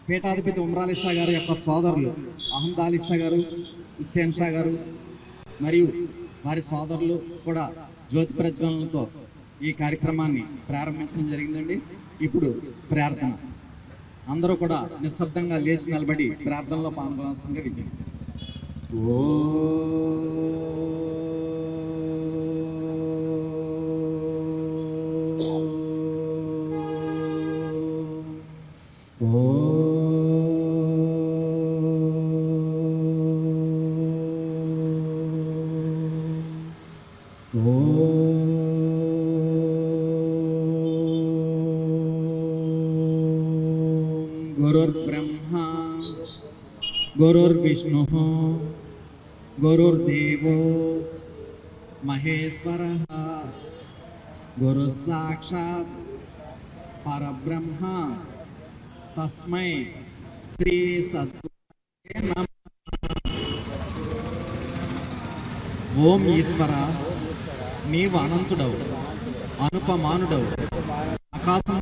పీఠాధిపతి ఉమ్రాలి షా గారి యొక్క సోదరులు అహ్మద్ అలీ షా గారు హుస్సేన్ షా గారు మరియు వారి సోదరులు కూడా జ్యోతి ప్రజ్వలనతో ఈ కార్యక్రమాన్ని ప్రారంభించడం జరిగిందండి ఇప్పుడు ప్రార్థన అందరూ కూడా నిశ్శబ్దంగా లేచి నిలబడి ప్రార్థనలో పాల్గొనాల్సిందిగా విజ్ఞప్తి గురుర్బ్రహ్మ గురుర్విష్ణు గురుర్దేవో మహేశ్వర గురు సాక్షాత్ పరబ్రహ్మ తస్మై శ్రీ సద్గురే నమః. ఓం ఈశ్వర నీవు అనంతుడవు అనుపమానుడవు ఆకాశం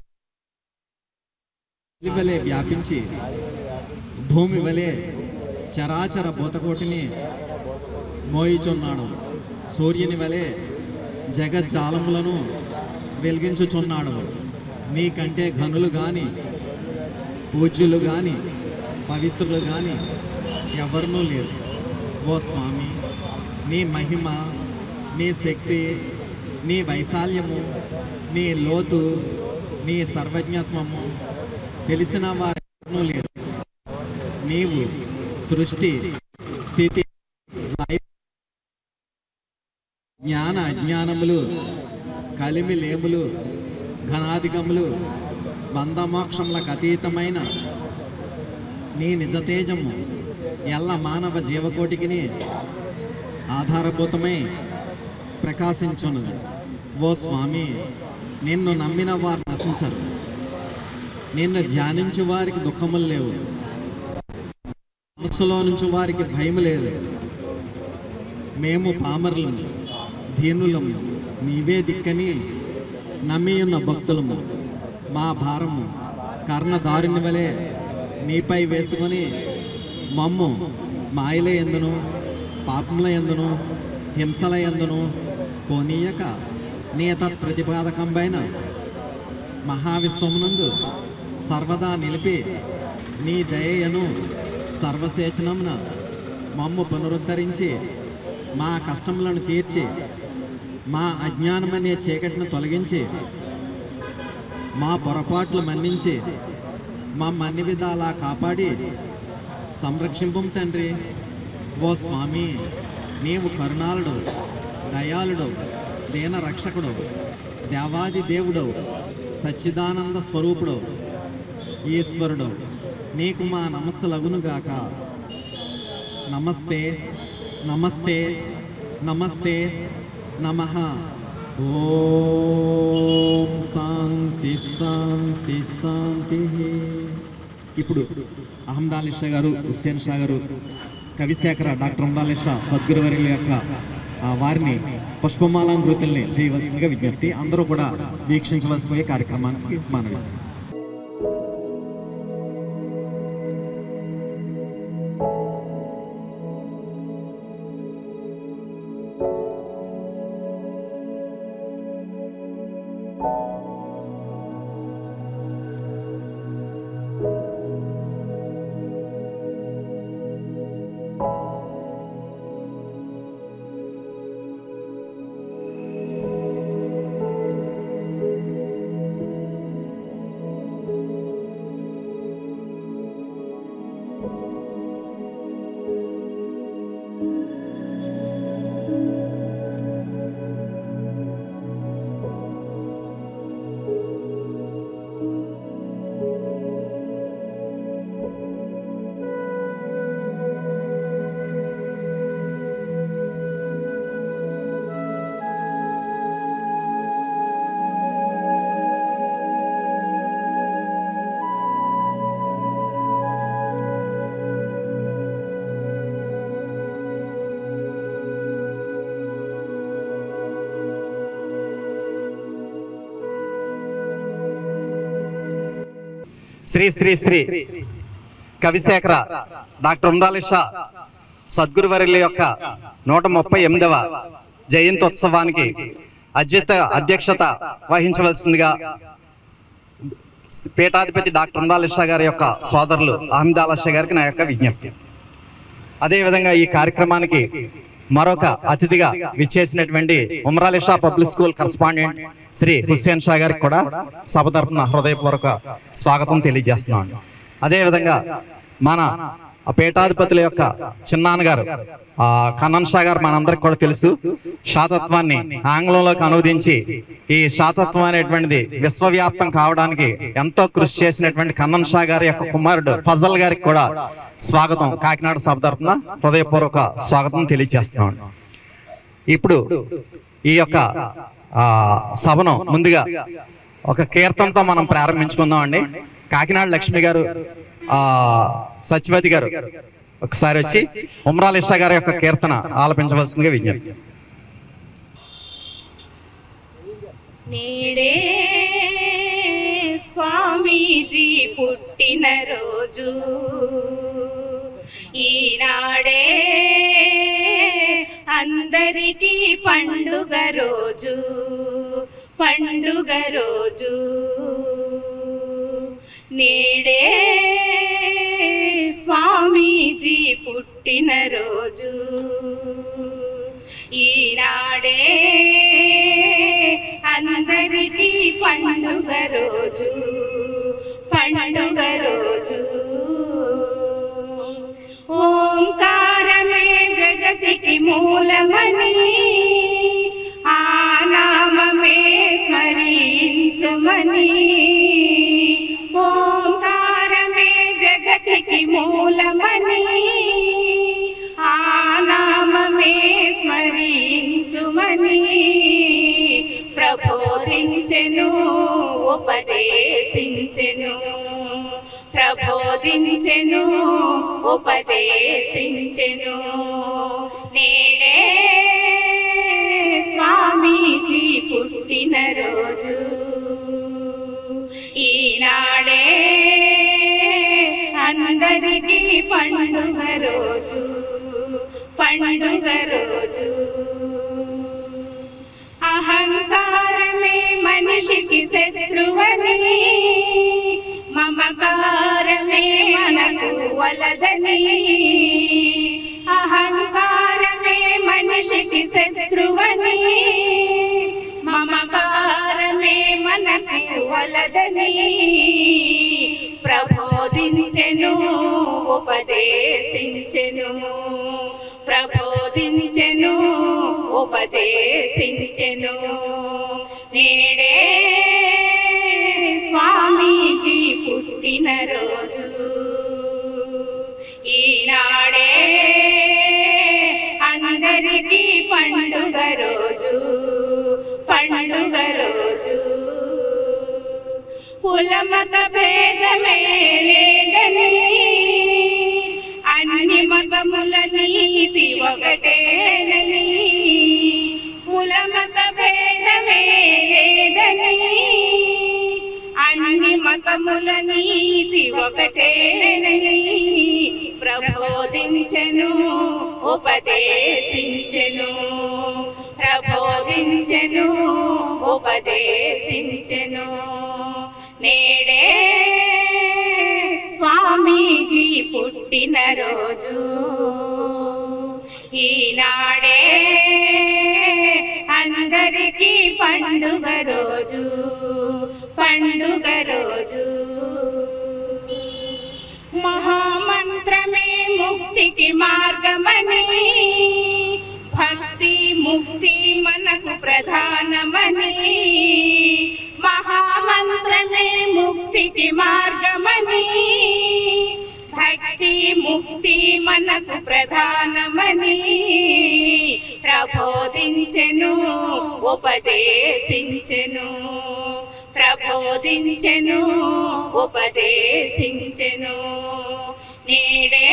వలె వ్యాపించి భూమి వలె చరాచర భూతకోటిని మోయిచున్నాడు సూర్యుని వలె జగజ్జాలములను వెలిగించుచున్నాడు నీకంటే ఘనులు గాని పూజ్యులు గాని పవిత్రులు గాని ఎవరినూ లేరు ఓ స్వామి నీ మహిమ నీ శక్తి నీ వైశాల్యము నీ లోతు నీ సర్వజ్ఞత్వము తెలిసిన వారెవరూ లేరు నీవు సృష్టి స్థితి లయ, జ్ఞాన అజ్ఞానములు కలిమి లేములు ఘనాధికములు బంధమోక్షములకు అతీతమైన నీ నిజతేజము ఎల్ల మానవ జీవకోటికిని ఆధారభూతమై ప్రకాశించున్నది ఓ స్వామి నిన్ను నమ్మిన వారు నశించరు నిన్ను ధ్యానించు వారికి దుఃఖములు లేవు మనస్సులో నుంచి వారికి భయం లేదు మేము పామరులము దీనులము నీవే దిక్కని నమ్మి ఉన్న భక్తులము మా భారము కర్ణదారుని వలె నీపై వేసుకొని మమ్ము మాయల ఎందును పాపముల ఎందును హింసల ఎందును పోనీయక నీ తత్ప్రతిపాదకంపైన మహావిశ్వమునందు సర్వదా నిలిపి నీ దయను సర్వసేచనమున మమ్ము పునరుద్ధరించి మా కష్టములను తీర్చి మా అజ్ఞానమనే చీకటిని తొలగించి మా పొరపాట్లు మన్నించి మమ్మ అన్ని విధాలా కాపాడి సంరక్షింపు తండ్రి ఓ స్వామి నీవు కరుణాళుడు దయాళుడు దీన రక్షకుడు దేవాది దేవుడు సచ్చిదానంద స్వరూపుడు ఈశ్వరుడు నీకు మా నమస్సులగునుగాక నమస్తే నమస్తే నమస్తే నమ ఓం శాంతి శాంతి శాంతి ఇప్పుడు అహ్మద్ షా గారు హుస్సేన్ షా గారు కవిశేఖర డాక్టర్ అహ్మద్ షా సద్గురువర్యుల యొక్క ఆ, వారిని పుష్పమాల నృతుల్ని చేయవలసిందిగా విజ్ఞప్తి అందరూ కూడా వీక్షించవలసిందిగా కార్యక్రమానికి మనవి శ్రీ శ్రీ శ్రీ కవిశేఖర డాక్టర్ ఉండాలి షా సద్గురువర్యుల యొక్క నూట ముప్పై ఎనిమిదవ జయంతోత్సవానికి అధ్యత అధ్యక్షత వహించవలసిందిగా పీఠాధిపతి డాక్టర్ ఉండాలి షా గారి యొక్క సోదరులు అహ్మదాల షా గారికి నా యొక్క విజ్ఞప్తి అదేవిధంగా ఈ కార్యక్రమానికి మరొక అతిథిగా విచ్చేసినటువంటి Umar Ali Shah public school correspondent Shri Hussain Shah గారికి కూడా సభ తరపున హృదయపూర్వక స్వాగతం తెలియజేస్తున్నాను అదేవిధంగా మన ఆ పీఠాధిపతుల యొక్క చిన్నాన్నగారు ఆ కన్నన్ షా గారు మనందరికి కూడా తెలుసు శాతత్వాన్ని ఆంగ్లంలోకి అనువదించి ఈ శాతత్వం అనేటువంటిది విశ్వవ్యాప్తం కావడానికి ఎంతో కృషి చేసినటువంటి కన్నన్ షా గారి యొక్క కుమారుడు ఫజల్ గారికి కూడా స్వాగతం కాకినాడ సభ తరపున హృదయపూర్వక స్వాగతం తెలియజేస్తున్నాను ఇప్పుడు ఈ యొక్క ఆ సభను ముందుగా ఒక కీర్తనతో మనం ప్రారంభించుకుందాం అండి కాకినాడ లక్ష్మి గారు ఆ సత్యవతి గారు ఒకసారి వచ్చి ఉమ్రాల్ ఇషా గారి యొక్క కీర్తన ఆలపించవలసిందిగా విజ్ఞప్తి నేడే స్వామీజీ పుట్టిన రోజు ఈనాడే అందరికీ పండుగ రోజు పండుగ రోజు నేడే స్వామీజీ పుట్టిన రోజు ఈనాడే అందరికీ పండుగ రోజు పండుగ రోజు ఓంకారమే జగతికి మూలమని ఆ నామమే స్మరించమని ఓంకారమే జగతికి మూలమని ఆ నామమే స్మరించుమని ప్రబోధించెను ఉపదేశించెను ప్రబోధించెను ఉపదేశించెను నేడే స్వామీజీ పుట్టిన రోజు ఈనాడే అందరికీ పండుగ రోజు పండుగ రోజు అహంకారమే మనిషికి శత్రువని మమకారమే మనకు వలదని అహంకారమే మనిషికి శత్రువని మమకారమే మనకు వలదని ప్రబోధించెను ఉపదేశించెను ప్రబోధించెను ఉపదేశించెను నేడే స్వామీజీ పుట్టిన రోజు ఈనాడే అందరికీ పండుగ రోజు పండుగ రోజు కులమత భేదమే లేదని అన్ని మతముల నీతి ఒకటేనని కులమత భేదమే లేదని అన్ని మతముల నీతి ఒకటేనని ప్రబోధించెను ఉపదేశించెను ప్రబోధించెను ఉపదేశించెను నేడే స్వామీజీ పుట్టిన రోజు ఈనాడే అందరికీ పండుగ రోజు పండుగ రోజు మహామంత్రమే ముక్తికి మార్గమని భక్తి ముక్తి మనకు ప్రధానమని మహామంత్రమే ముక్తికి మార్గమని భక్తి ముక్తి మనకు ప్రధానమని ప్రబోధించెను ఉపదేశించెను ప్రబోధించెను ఉపదేశించెను నేడే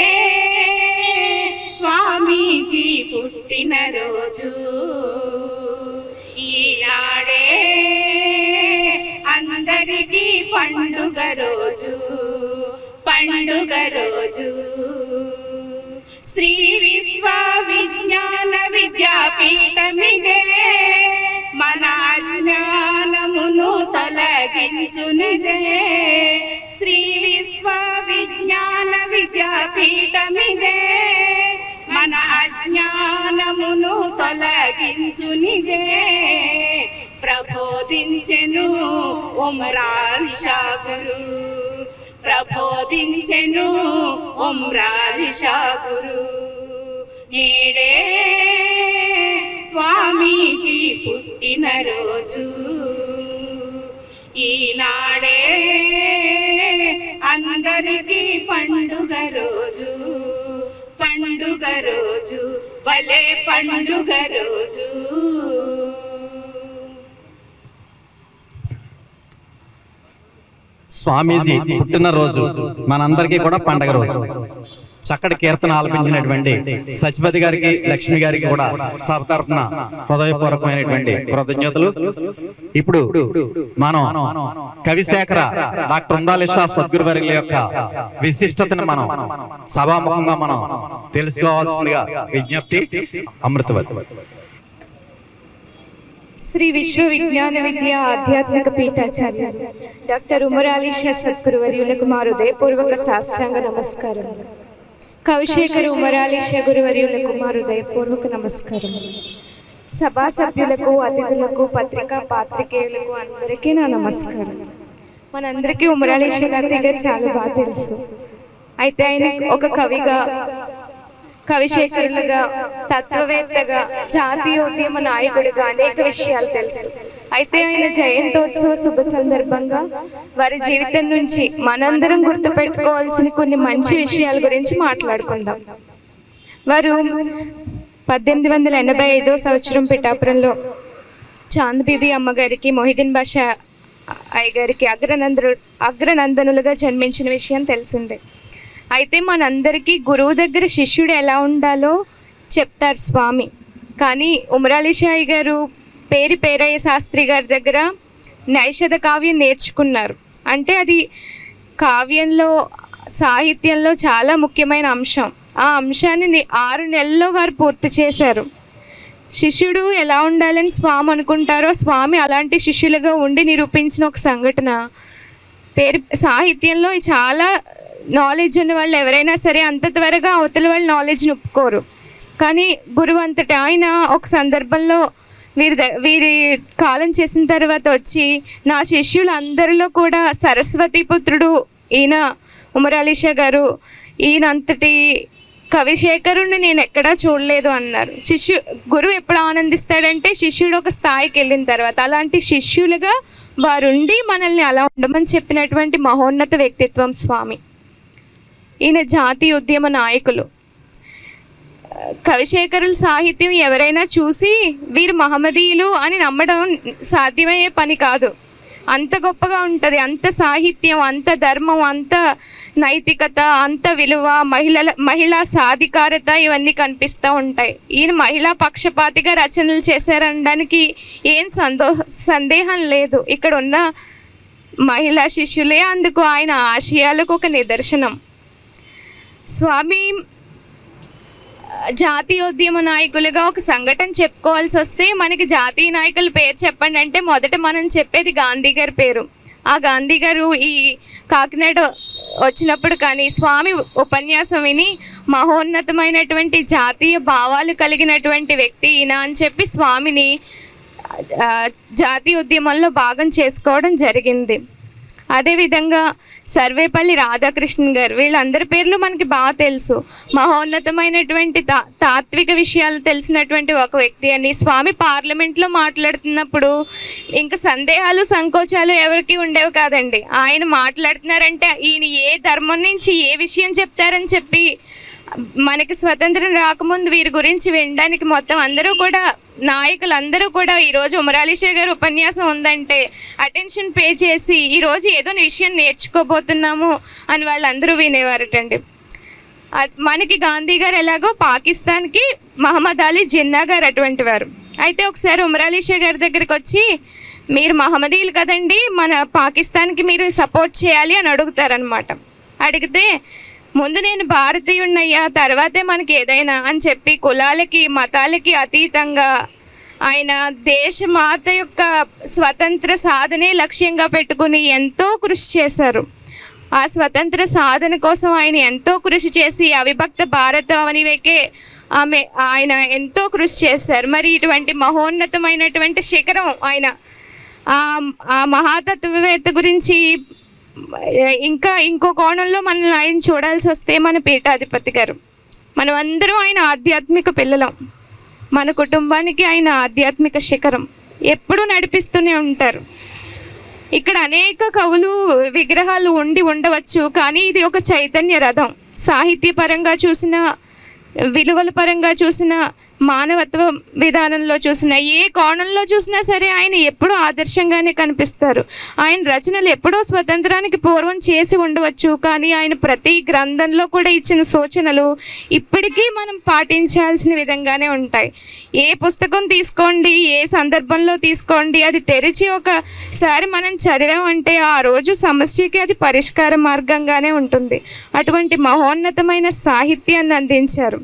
స్వామీజీ పుట్టిన రోజు ఈనాడే అందరికీ పండుగ రోజు పండుగ రోజు శ్రీ విశ్వ విజ్ఞాన విద్యాపీఠమిదే మన అజ్ఞానమును తొలగించునిదే శ్రీ విశ్వ విజ్ఞాన విద్యాపీఠమిదే మన అజ్ఞానమును తొలగించునిదే ప్రబోధించెను ఉమరాలి షాగురు ప్రబోధించెను ఉమ్రాలి షాగురు నేడే స్వామీజీ పుట్టిన రోజు ఈనాడే అందరికీ పండుగ రోజు పండుగ రోజు భలే పండుగ రోజు స్వామీజీ పుట్టినరోజు మనందరికీ కూడా పండగ రోజు చక్కటి కీర్తన ఆలపించినటువంటి సచిపతి గారికి లక్ష్మి గారికి కూడా సభ తరపున హృదయపూర్వకమైనటువంటి కృతజ్ఞతలు ఇప్పుడు మనం కవిశేఖర డాక్టర్ ఉండాలిషా సద్గురువర్యుల యొక్క విశిష్టతను మనం సభాముఖంగా మనం తెలుసుకోవాల్సిందిగా విజ్ఞప్తి అమృతవతి శ్రీ విశ్వ విజ్ఞాన విద్య ఆధ్యాత్మిక పీఠాచార్య డాక్టర్ ఉమరాలి షా సద్గురువర్యులకు మా హృదయపూర్వక సాష్టాంగ నమస్కారం కవిశేఖర్ ఉమరాలి షా గురువర్యులకు మా హృదయపూర్వక నమస్కారం సభా సభ్యులకు అతిథులకు పత్రికా పాత్రికేయులకు అందరికీ నా నమస్కారం మనందరికీ ఉమరాలి షా గారి గారు చాలా బాగా తెలుసు అయితే ఆయన ఒక కవిగా కవిశేఖరులుగా తత్వవేత్తగా జాతీయోద్యమ నాయకుడిగా అనేక విషయాలు తెలుసు అయితే ఆయన జయంతోత్సవ శుభ సందర్భంగా వారి జీవితం నుంచి మనందరం గుర్తుపెట్టుకోవాల్సిన కొన్ని మంచి విషయాల గురించి మాట్లాడుకుందాం వారు పద్దెనిమిది వందల ఎనభై ఐదో సంవత్సరం పిఠాపురంలో చాంద్ బీబీ అమ్మగారికి మొహిదీన్ బాషా అయ్య గారికి అగ్రనందరు అగ్రనందనులుగా జన్మించిన విషయం తెలిసిందే అయితే మనందరికీ గురువు దగ్గర శిష్యుడు ఎలా ఉండాలో చెప్తారు స్వామి కానీ ఉమరాలి షాయి గారు పేరి పేరయ్య శాస్త్రి గారి దగ్గర నైషధ కావ్యం నేర్చుకున్నారు అంటే అది కావ్యంలో సాహిత్యంలో చాలా ముఖ్యమైన అంశం ఆ అంశాన్ని ని- ఆరు నెలల్లో వారు పూర్తి చేశారు శిష్యుడు ఎలా ఉండాలని స్వామి అనుకుంటారో స్వామి అలాంటి శిష్యులుగా ఉండి నిరూపించిన ఒక సంఘటన పేరు సాహిత్యంలో చాలా నాలెడ్జ్ ఉన్న వాళ్ళు ఎవరైనా సరే అంత త్వరగా అవతల వాళ్ళ నాలెడ్జ్ని ఒప్పుకోరు కానీ గురువు అంతటి ఆయన ఒక సందర్భంలో వీరి ద- వీరి కాలం చేసిన తర్వాత వచ్చి నా శిష్యులు అందరిలో కూడా సరస్వతి పుత్రుడు ఈయన ఉమరాలీషా గారు ఈయన అంతటి కవిశేఖరుణ్ణి నేను ఎక్కడా చూడలేదు అన్నారు శిష్యు గురువు ఎప్పుడు ఆనందిస్తాడంటే శిష్యుడు ఒక స్థాయికి వెళ్ళిన తర్వాత అలాంటి శిష్యులుగా వారుండి మనల్ని అలా ఉండమని చెప్పినటువంటి మహోన్నత వ్యక్తిత్వం స్వామి ఈయన జాతీయ ఉద్యమ నాయకులు కవిశేఖరుల సాహిత్యం ఎవరైనా చూసి వీరు మహమ్మదీయులు అని నమ్మడం సాధ్యమయ్యే పని కాదు అంత గొప్పగా ఉంటుంది అంత సాహిత్యం అంత ధర్మం అంత నైతికత అంత విలువ మహిళల మహిళా సాధికారత ఇవన్నీ కనిపిస్తూ ఉంటాయి ఈయన మహిళా పక్షపాతిగా రచనలు చేశారనడానికి ఏం సందో సందేహం లేదు ఇక్కడ ఉన్న మహిళా శిష్యులే అందుకు ఆయన ఆశయాలకు ఒక నిదర్శనం స్వామి జాతీయోద్యమ నాయకులుగా ఒక సంఘటన చెప్పుకోవాల్సి వస్తే మనకి జాతీయ నాయకుల పేరు చెప్పండి అంటే మొదట మనం చెప్పేది గాంధీ గారి పేరు ఆ గాంధీ గారు ఈ కాకినాడ వచ్చినప్పుడు కానీ స్వామి ఉపన్యాసం విని మహోన్నతమైనటువంటి జాతీయ భావాలు కలిగినటువంటి వ్యక్తి ఈయన అని చెప్పి స్వామిని ఆ, జాతీయ ఉద్యమంలో భాగం చేసుకోవడం జరిగింది అదేవిధంగా సర్వేపల్లి రాధాకృష్ణన్ గారు వీళ్ళందరి పేర్లు మనకి బాగా తెలుసు మహోన్నతమైనటువంటి తా తాత్విక విషయాలు తెలిసినటువంటి ఒక వ్యక్తి అని స్వామి పార్లమెంట్లో మాట్లాడుతున్నప్పుడు ఇంకా సందేహాలు సంకోచాలు ఎవరికి ఉండేవి కాదండి ఆయన మాట్లాడుతున్నారంటే ఈయన ఏ ధర్మం నుంచి ఏ విషయం చెప్తారని చెప్పి మనకి స్వతంత్రం రాకముందు వీరి గురించి వినడానికి మొత్తం అందరూ కూడా నాయకులు అందరూ కూడా ఈరోజు ఉమరాలిషా గారు ఉపన్యాసం ఉందంటే అటెన్షన్ పే చేసి ఈరోజు ఏదో విషయం నేర్చుకోబోతున్నాము అని వాళ్ళందరూ వినేవారటండి అ- మనకి గాంధీ గారు ఎలాగో పాకిస్తాన్కి మహమ్మద్ అలీ జిన్నా గారు అటువంటి వారు అయితే ఒకసారి ఉమరాలిషా గారి దగ్గరికి వచ్చి మీరు మహమ్మదీయులు కదండి మన పాకిస్తాన్కి మీరు సపోర్ట్ చేయాలి అని అడుగుతారనమాట అడిగితే ముందు నేను భారతీయుణ్ణయ్యా తర్వాతే మనకి ఏదైనా అని చెప్పి కులాలకి మతాలకి అతీతంగా ఆయన దేశమాత యొక్క స్వతంత్ర సాధనే లక్ష్యంగా పెట్టుకుని ఎంతో కృషి చేశారు ఆ స్వతంత్ర సాధన కోసం ఆయన ఎంతో కృషి చేసి అవిభక్త భారతావనివేకే ఆమె ఆయన ఎంతో కృషి చేశారు మరి ఇటువంటి మహోన్నతమైనటువంటి శిఖరం ఆయన ఆ ఆ మహాతత్వవేత్త గురించి ఇంకా ఇంకో కోణంలో మనల్ని ఆయన చూడాల్సి వస్తే మన పీఠాధిపతి గారు మనం అందరం ఆయన ఆధ్యాత్మిక పిల్లలం మన కుటుంబానికి ఆయన ఆధ్యాత్మిక శిఖరం ఎప్పుడూ నడిపిస్తూనే ఉంటారు ఇక్కడ అనేక కవులు విగ్రహాలు ఉండి ఉండవచ్చు కానీ ఇది ఒక చైతన్య రథం సాహిత్యపరంగా చూసిన విలువల పరంగా చూసిన మానవత్వ విధానంలో చూసిన ఏ కోణంలో చూసినా సరే ఆయన ఎప్పుడూ ఆదర్శంగానే కనిపిస్తారు ఆయన రచనలు ఎప్పుడో స్వతంత్రానికి పూర్వం చేసి ఉండవచ్చు కానీ ఆయన ప్రతి గ్రంథంలో కూడా ఇచ్చిన సూచనలు ఇప్పటికీ మనం పాటించాల్సిన విధంగానే ఉంటాయి ఏ పుస్తకం తీసుకోండి ఏ సందర్భంలో తీసుకోండి అది తెరిచి ఒకసారి మనం చదివామంటే ఆ రోజు సమస్యకి అది పరిష్కార మార్గంగానే ఉంటుంది అటువంటి మహోన్నతమైన సాహిత్యాన్ని అందించారు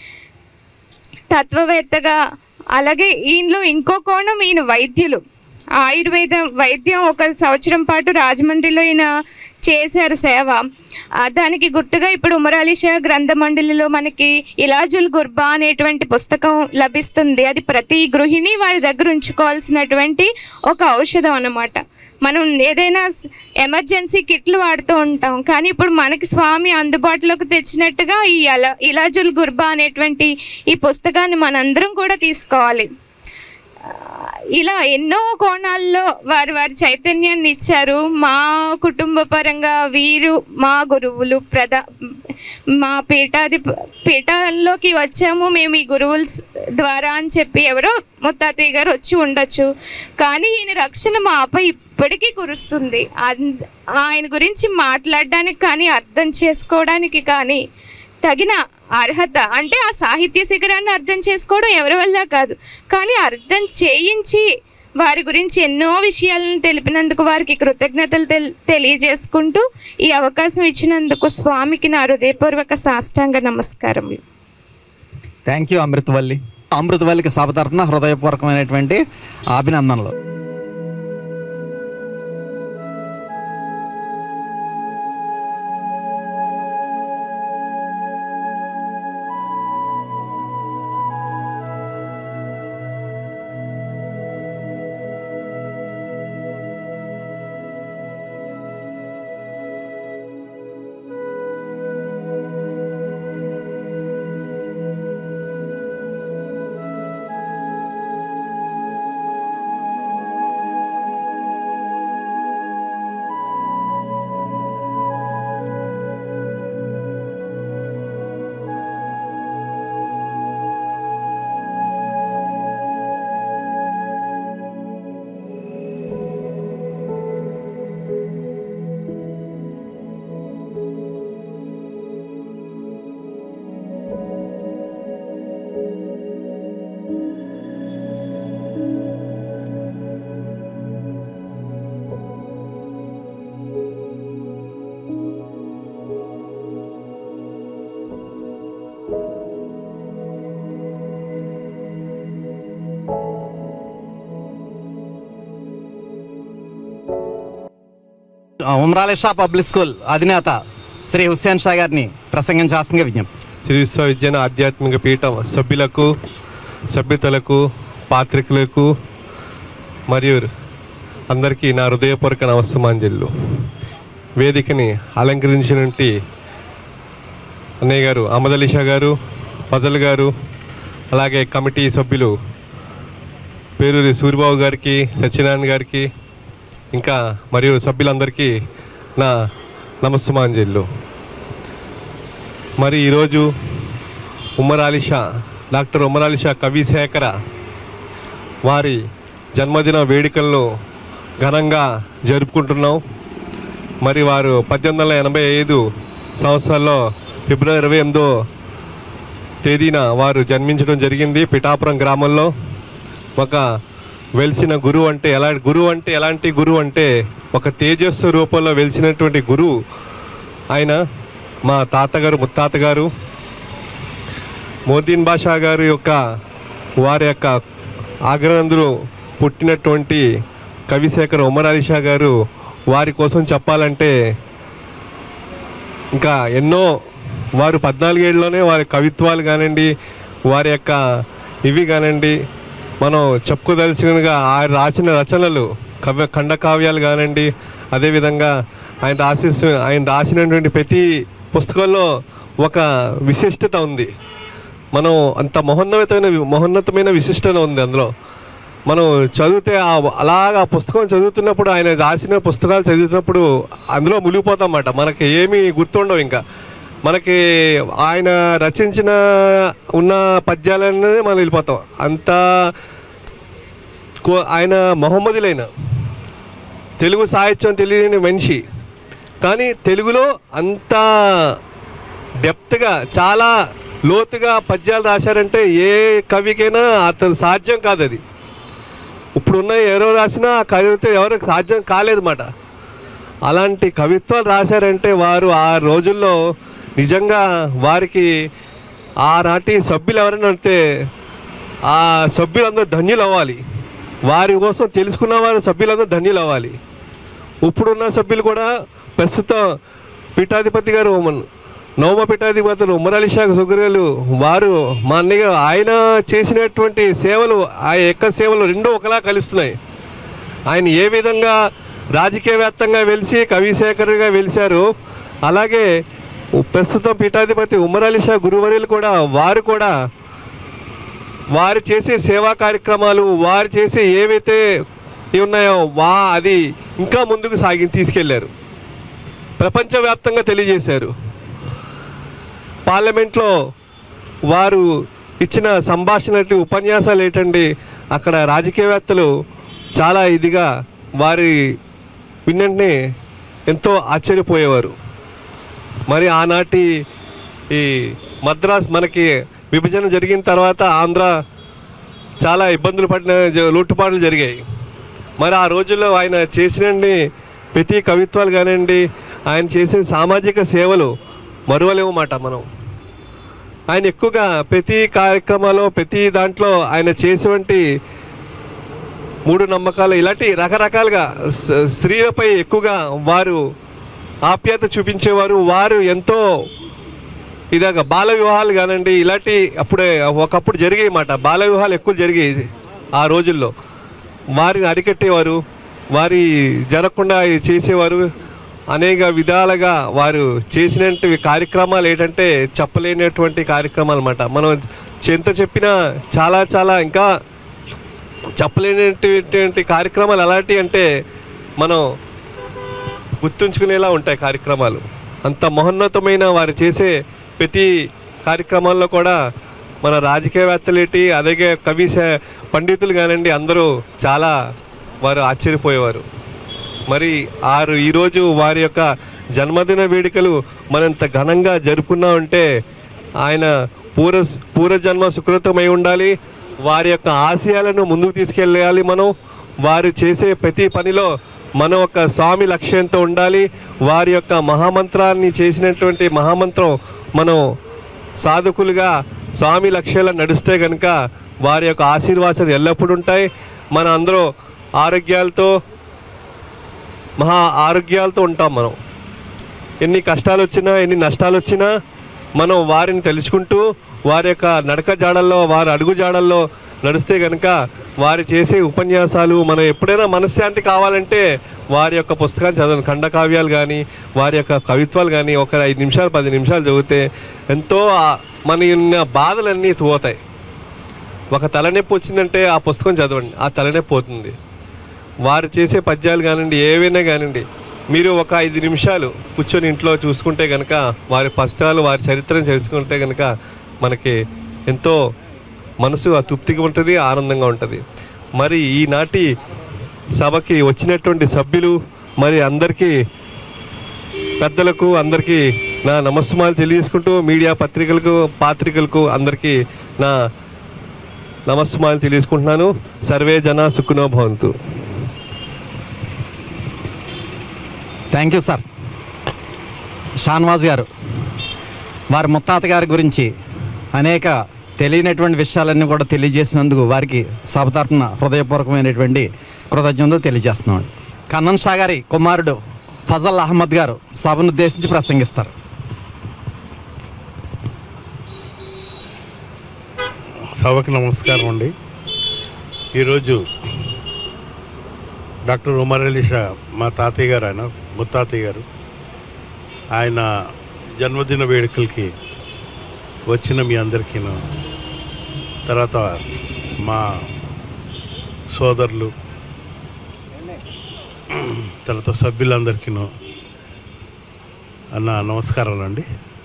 తత్వవేత్తగా అలాగే ఈయనలో ఇంకో కోణం ఈయన వైద్యులు ఆయుర్వేదం వైద్యం ఒక సంవత్సరం పాటు రాజమండ్రిలో ఈయన చేశారు సేవ ఆ, దానికి గుర్తుగా ఇప్పుడు ఉమరాలిషా గ్రంథ మండలిలో మనకి ఇలాజుల్ గుర్బా అనేటువంటి పుస్తకం లభిస్తుంది అది ప్రతి గృహిణి వారి దగ్గర ఉంచుకోవాల్సినటువంటి ఒక ఔషధం అన్నమాట మనం ఏదైనా స్- ఎమర్జెన్సీ కిట్లు వాడుతూ ఉంటాం కానీ ఇప్పుడు మనకి స్వామి అందుబాటులోకి తెచ్చినట్టుగా ఈ అలా ఇలాజుల్ గుర్బా అనేటువంటి ఈ పుస్తకాన్ని మనందరం కూడా తీసుకోవాలి ఆ, ఇలా ఎన్నో కోణాల్లో వారి వారి చైతన్యాన్ని ఇచ్చారు మా కుటుంబ పరంగా వీరు మా గురువులు ప్రధా మా పీఠాది పీఠాల్లోకి వచ్చాము మేము ఈ గురువుల స్- ద్వారా అని చెప్పి ఎవరో ముత్తాతయ్య గారు వచ్చి ఉండొచ్చు కానీ ఈయన రక్షణ మాపై ఇప్పటికీ కురుస్తుంది అంద- ఆయన గురించి మాట్లాడడానికి కానీ అర్థం చేసుకోవడానికి కానీ తగిన అర్హత అంటే ఆ సాహిత్య శిఖరాన్ని అర్థం చేసుకోవడం ఎవరి వల్ల కాదు కానీ అర్థం చేయించి వారి గురించి ఎన్నో విషయాలను తెలిపినందుకు వారికి కృతజ్ఞతలు తెల్ తెలియజేసుకుంటూ ఈ అవకాశం ఇచ్చినందుకు స్వామికి నా హృదయపూర్వక సాష్టాంగ నమస్కారములు థ్యాంక్ యూ అమృతవల్లి అమృతవల్లికి సభ తరఫున హృదయపూర్వకమైనటువంటి అభినందనలు ఉమరాలిషా పబ్లిక్ స్కూల్ అధినేత శ్రీ హుస్సేన్ షా గారిని ప్రసంగించాల్సిందిగా విజ్ఞప్తి శ్రీ విశ్వవిద్యాన ఆధ్యాత్మిక పీఠం సభ్యులకు సభ్యతలకు పాత్రికులకు మరియు అందరికీ నా హృదయపూర్వక నమస్సమాంజలు వేదికని అలంకరించినటువంటి అన్నయ్య గారు అహ్మద్ అలీ షా గారు ఫజల్ గారు అలాగే కమిటీ సభ్యులు పేరూరి సూరిబాబు గారికి సత్యనారాయణ గారికి ఇంకా మరియు సభ్యులందరికీ నా నమస్సమాంజలు మరి ఈరోజు ఉమర్ అలీ షా డాక్టర్ ఉమర్ అలీ షా కవి శేఖర వారి జన్మదిన వేడుకలను ఘనంగా జరుపుకుంటున్నాం మరి వారు పద్దెనిమిది వందల ఎనభై ఐదు సంవత్సరాల్లో ఫిబ్రవరి ఇరవై ఎనిమిదో తేదీన వారు జన్మించడం జరిగింది పిఠాపురం గ్రామంలో ఒక వెలిసిన గురువు అంటే ఎలా గురువు అంటే ఎలాంటి గురువు అంటే ఒక తేజస్సు రూపంలో వెలిసినటువంటి గురువు ఆయన మా తాతగారు ముత్తాతగారు మోదీన్ బాషా గారి యొక్క వారి యొక్క ఆగ్రనందులు పుట్టినటువంటి కవిశేఖర్ ఉమర్ అలీ షా గారు వారి కోసం చెప్పాలంటే ఇంకా ఎన్నో వారు పద్నాలుగేళ్ళలోనే వారి కవిత్వాలు కానివ్వండి వారి యొక్క ఇవి కానివ్వండి మనం చెప్పుకోదలుచుకునిగా ఆయన రాసిన రచనలు కవ్య ఖండకావ్యాలు కానివ్వండి అదేవిధంగా ఆయన రాసి ఆయన రాసినటువంటి ప్రతి పుస్తకంలో ఒక విశిష్టత ఉంది మనం అంత మహోన్నతమైన మహోన్నతమైన విశిష్టత ఉంది అందులో మనం చదివితే ఆ అలాగా ఆ పుస్తకం చదువుతున్నప్పుడు ఆయన రాసిన పుస్తకాలు చదువుతున్నప్పుడు అందులో మునిగిపోతాం అన్నమాట మనకి ఏమీ గుర్తుండవు ఇంకా మనకి ఆయన రచించిన ఉన్న పద్యాలనే మనం వెళ్ళిపోతాం అంత కో- ఆయన మహమ్మదులైన తెలుగు సాహిత్యం తెలియని మనిషి కానీ తెలుగులో అంత డెప్త్గా చాలా లోతుగా పద్యాలు రాశారంటే ఏ కవికైనా అతను సాధ్యం కాదు అది ఇప్పుడున్న ఎవరో రాసినా ఆ కవిత ఎవరికి సాధ్యం కాలేదన్నమాట అలాంటి కవిత్వాలు రాశారంటే వారు ఆ రోజుల్లో నిజంగా వారికి ఆనాటి సభ్యులు ఎవరైనా అంటే ఆ సభ్యులందరూ ధన్యులు అవ్వాలి వారి కోసం తెలుసుకున్న వారి సభ్యులందరూ ధన్యులు అవ్వాలి ఇప్పుడున్న సభ్యులు కూడా ప్రస్తుతం పీఠాధిపతి గారు మన- నవమ పీఠాధిపతులు ఉమ్మరలి షా సుగ్రీలు వారు మా అన్నయ్య ఆయన చేసినటువంటి సేవలు ఆ యొక్క సేవలు రెండూ ఒకలా కలుస్తున్నాయి ఆయన ఏ విధంగా రాజకీయవేత్తంగా వెలిసి కవిశేఖరుగా వెలిశారు అలాగే ప్రస్తుతం పీఠాధిపతి ఉమ్మరలి షా గురువర్యులు కూడా వారు కూడా వారు చేసే సేవా కార్యక్రమాలు వారు చేసే ఏవైతే ఇవి ఉన్నాయో వా అది ఇంకా ముందుకు సాగి తీసుకెళ్లారు ప్రపంచవ్యాప్తంగా తెలియజేశారు పార్లమెంట్లో వారు ఇచ్చిన సంభాషణలు ఉపన్యాసాలు ఏంటండి అక్కడ రాజకీయవేత్తలు చాలా ఇదిగా వారి విన్నంటే ఎంతో ఆశ్చర్యపోయేవారు మరి ఆనాటి ఈ మద్రాస్ మనకి విభజన జరిగిన తర్వాత ఆంధ్ర చాలా ఇబ్బందులు పడిన జ- లోటుపాట్లు జరిగాయి మరి ఆ రోజుల్లో ఆయన చేసిన ప్రతి కవిత్వాలు కానివ్వండి ఆయన చేసిన సామాజిక సేవలు మరువలేమన్నమాట మనం ఆయన ఎక్కువగా ప్రతి కార్యక్రమాల్లో ప్రతి దాంట్లో ఆయన చేసేటువంటి మూడు నమ్మకాలు ఇలాంటి రకరకాలుగా స- స్త్రీలపై ఎక్కువగా వారు ఆప్యాయత చూపించేవారు వారు ఎంతో ఇదాక బాల వివాహాలు కానండి ఇలాంటి అప్పుడే ఒకప్పుడు జరిగాయి మాట బాల వివాహాలు ఎక్కువ జరిగాయి ఆ రోజుల్లో వారిని అరికట్టేవారు వారి జరగకుండా చేసేవారు అనేక విధాలుగా వారు చేసినటువంటి కార్యక్రమాలు ఏంటంటే చెప్పలేనటువంటి కార్యక్రమాలు అన్నమాట మనం ఎంత చెప్పినా చాలా చాలా ఇంకా చెప్పలేనటువంటి కార్యక్రమాలు ఎలాంటివి అంటే మనం గుర్తుంచుకునేలా ఉంటాయి కార్యక్రమాలు అంత మహోన్నతమైన వారు చేసే ప్రతి కార్యక్రమాల్లో కూడా మన రాజకీయవేత్తలేటి అలాగే కవి స- పండితులు కానివ్వండి అందరూ చాలా వారు ఆశ్చర్యపోయేవారు మరి ఆరు ఈరోజు వారి యొక్క జన్మదిన వేడుకలు మనంత ఘనంగా జరుపుకున్నా ఉంటే ఆయన పూర్వ పూర్వజన్మ సుకృతమై ఉండాలి వారి యొక్క ఆశయాలను ముందుకు తీసుకెళ్ళాలి మనం వారు చేసే ప్రతి పనిలో మనం ఒక స్వామి లక్ష్యంతో ఉండాలి వారి యొక్క మహామంత్రాన్ని చేసినటువంటి మహామంత్రం మనం సాధకులుగా స్వామి లక్ష్యాలను నడిస్తే కనుక వారి యొక్క ఆశీర్వాదాలు ఎల్లప్పుడూ ఉంటాయి మన అందరూ ఆరోగ్యాలతో మహా ఆరోగ్యాలతో ఉంటాం మనం ఎన్ని కష్టాలు వచ్చినా ఎన్ని నష్టాలు వచ్చినా మనం వారిని తెలుసుకుంటూ వారి యొక్క నడక జాడల్లో వారి అడుగు జాడల్లో నడిస్తే కనుక వారు చేసే ఉపన్యాసాలు మనం ఎప్పుడైనా మనశ్శాంతి కావాలంటే వారి యొక్క పుస్తకాన్ని చదవండి ఖండకావ్యాలు కానీ వారి యొక్క కవిత్వాలు కానీ ఒక ఐదు నిమిషాలు పది నిమిషాలు చదివితే ఎంతో ఆ- మన ఉన్న బాధలన్నీ పోతాయి ఒక తలనొప్పి వచ్చిందంటే ఆ పుస్తకం చదవండి ఆ తలనొప్పి పోతుంది వారు చేసే పద్యాలు కానివ్వండి ఏవైనా కానివ్వండి మీరు ఒక ఐదు నిమిషాలు కూర్చొని ఇంట్లో చూసుకుంటే కనుక వారి పుస్తకాలు వారి చరిత్రను తెలుసుకుంటే కనుక మనకి ఎంతో మనసు తృప్తిగా ఉంటుంది ఆనందంగా ఉంటుంది మరి ఈనాటి సభకి వచ్చినటువంటి సభ్యులు మరి అందరికీ పెద్దలకు అందరికీ నా నమస్సుమాలు తెలియజేసుకుంటూ మీడియా పత్రికలకు పాత్రికలకు అందరికీ నా నమస్సుమాలు తెలియజేసుకుంటున్నాను సర్వే జన సుఖనో భవంతు థ్యాంక్ యూ సార్ షాన్వాజ్ గారు వారి ముత్తాత గారి గురించి అనేక తెలియనటువంటి విషయాలన్నీ కూడా తెలియజేసినందుకు వారికి సభ తరపున హృదయపూర్వకమైనటువంటి కృతజ్ఞతలు తెలియజేస్తున్నాం కన్నన్ షా గారి కుమారుడు ఫజల్ అహ్మద్ గారు సభను ఉద్దేశించి ప్రసంగిస్తారు సభకు నమస్కారం అండి ఈరోజు డాక్టర్ ఉమర్ అలీ షా మా తాతయ్య గారు ఆయన ముత్తాతయ్య గారు ఆయన జన్మదిన వేడుకలకి వచ్చిన మీ అందరికీ తర్వాత మా సోదరులు తర్వాత సభ్యులందరికీ అన్న నమస్కారాలు అండి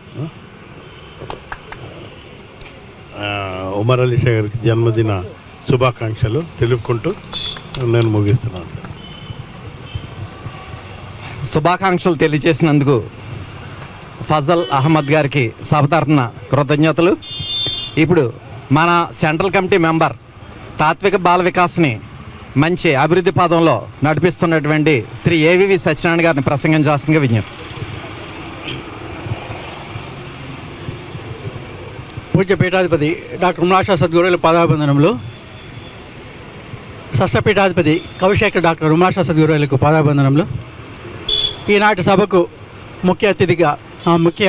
ఆ, ఉమర్ అలీ షా గారికి జన్మదిన శుభాకాంక్షలు తెలుపుకుంటూ నేను ముగిస్తున్నాను సార్ శుభాకాంక్షలు తెలియజేసినందుకు ఫజల్ అహ్మద్ గారికి సభ తరపున కృతజ్ఞతలు ఇప్పుడు మన సెంట్రల్ కమిటీ మెంబర్ తాత్విక బాల వికాస్ని మంచి అభివృద్ధి పదంలో నడిపిస్తున్నటువంటి శ్రీ ఏవివి సత్యనారాయణ గారిని ప్రసంగం చేస్తుందిగా విజ్ఞప్తి పూజ్య పీఠాధిపతి డాక్టర్ ఉమాషా సద్గురువుల పాదాబంధనములు షష్ఠపీఠాధిపతి కవిశేఖర్ డాక్టర్ ఉమాషా సద్గురువులకు పాదాబంధనములు ఈనాటి సభకు ముఖ్య అతిథిగా ఆ, ముఖ్య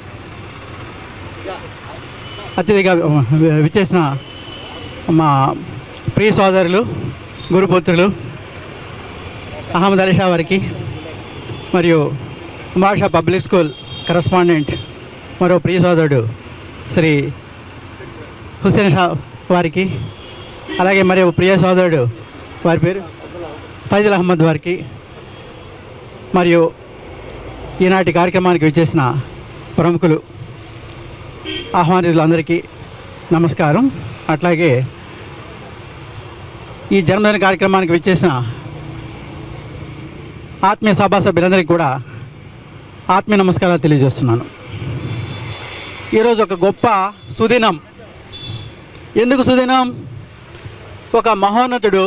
అతిథిగా వి- విచ్చేసిన మా ప్రియ సోదరులు గురుపుత్రులు అహ్మద్ అలీ షా వారికి మరియు ఉమాషా పబ్లిక్ స్కూల్ కరస్పాండెంట్ మరో ప్రియ సోదరుడు శ్రీ హుస్సేన్ షా వారికి అలాగే మరి ఒక ప్రియ సోదరుడు వారి పేరు ఫైజల్ అహ్మద్ వారికి మరియు ఈనాటి కార్యక్రమానికి విచ్చేసిన ప్రముఖులు ఆహ్వానితులందరికీ నమస్కారం అట్లాగే ఈ జన్మదిన కార్యక్రమానికి విచ్చేసిన ఆత్మీయ సభా సభ్యులందరికీ కూడా ఆత్మీయ నమస్కారాలు తెలియజేస్తున్నాను ఈరోజు ఒక గొప్ప సుదినం ఎందుకు సుదినం ఒక మహోన్నతుడు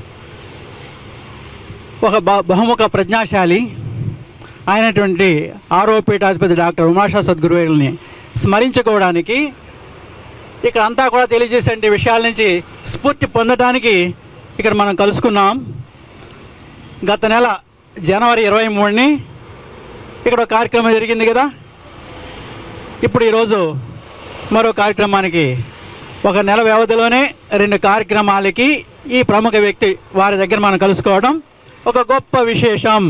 ఒక బ- బహుముఖ ప్రజ్ఞాశాలి అయినటువంటి ఆరోపీఠాధిపతి డాక్టర్ ఉమాషా సద్గురువుల్ని స్మరించుకోవడానికి ఇక్కడ అంతా కూడా తెలియజేసే విషయాల నుంచి స్ఫూర్తి పొందడానికి ఇక్కడ మనం కలుసుకున్నాం గత నెల జనవరి ఇరవై మూడుని ఇక్కడ ఒక కార్యక్రమం జరిగింది కదా ఇప్పుడు ఈరోజు మరో కార్యక్రమానికి ఒక నెల వ్యవధిలోనే రెండు కార్యక్రమాలకి ఈ ప్రముఖ వ్యక్తి వారి దగ్గర మనం కలుసుకోవడం ఒక గొప్ప విశేషం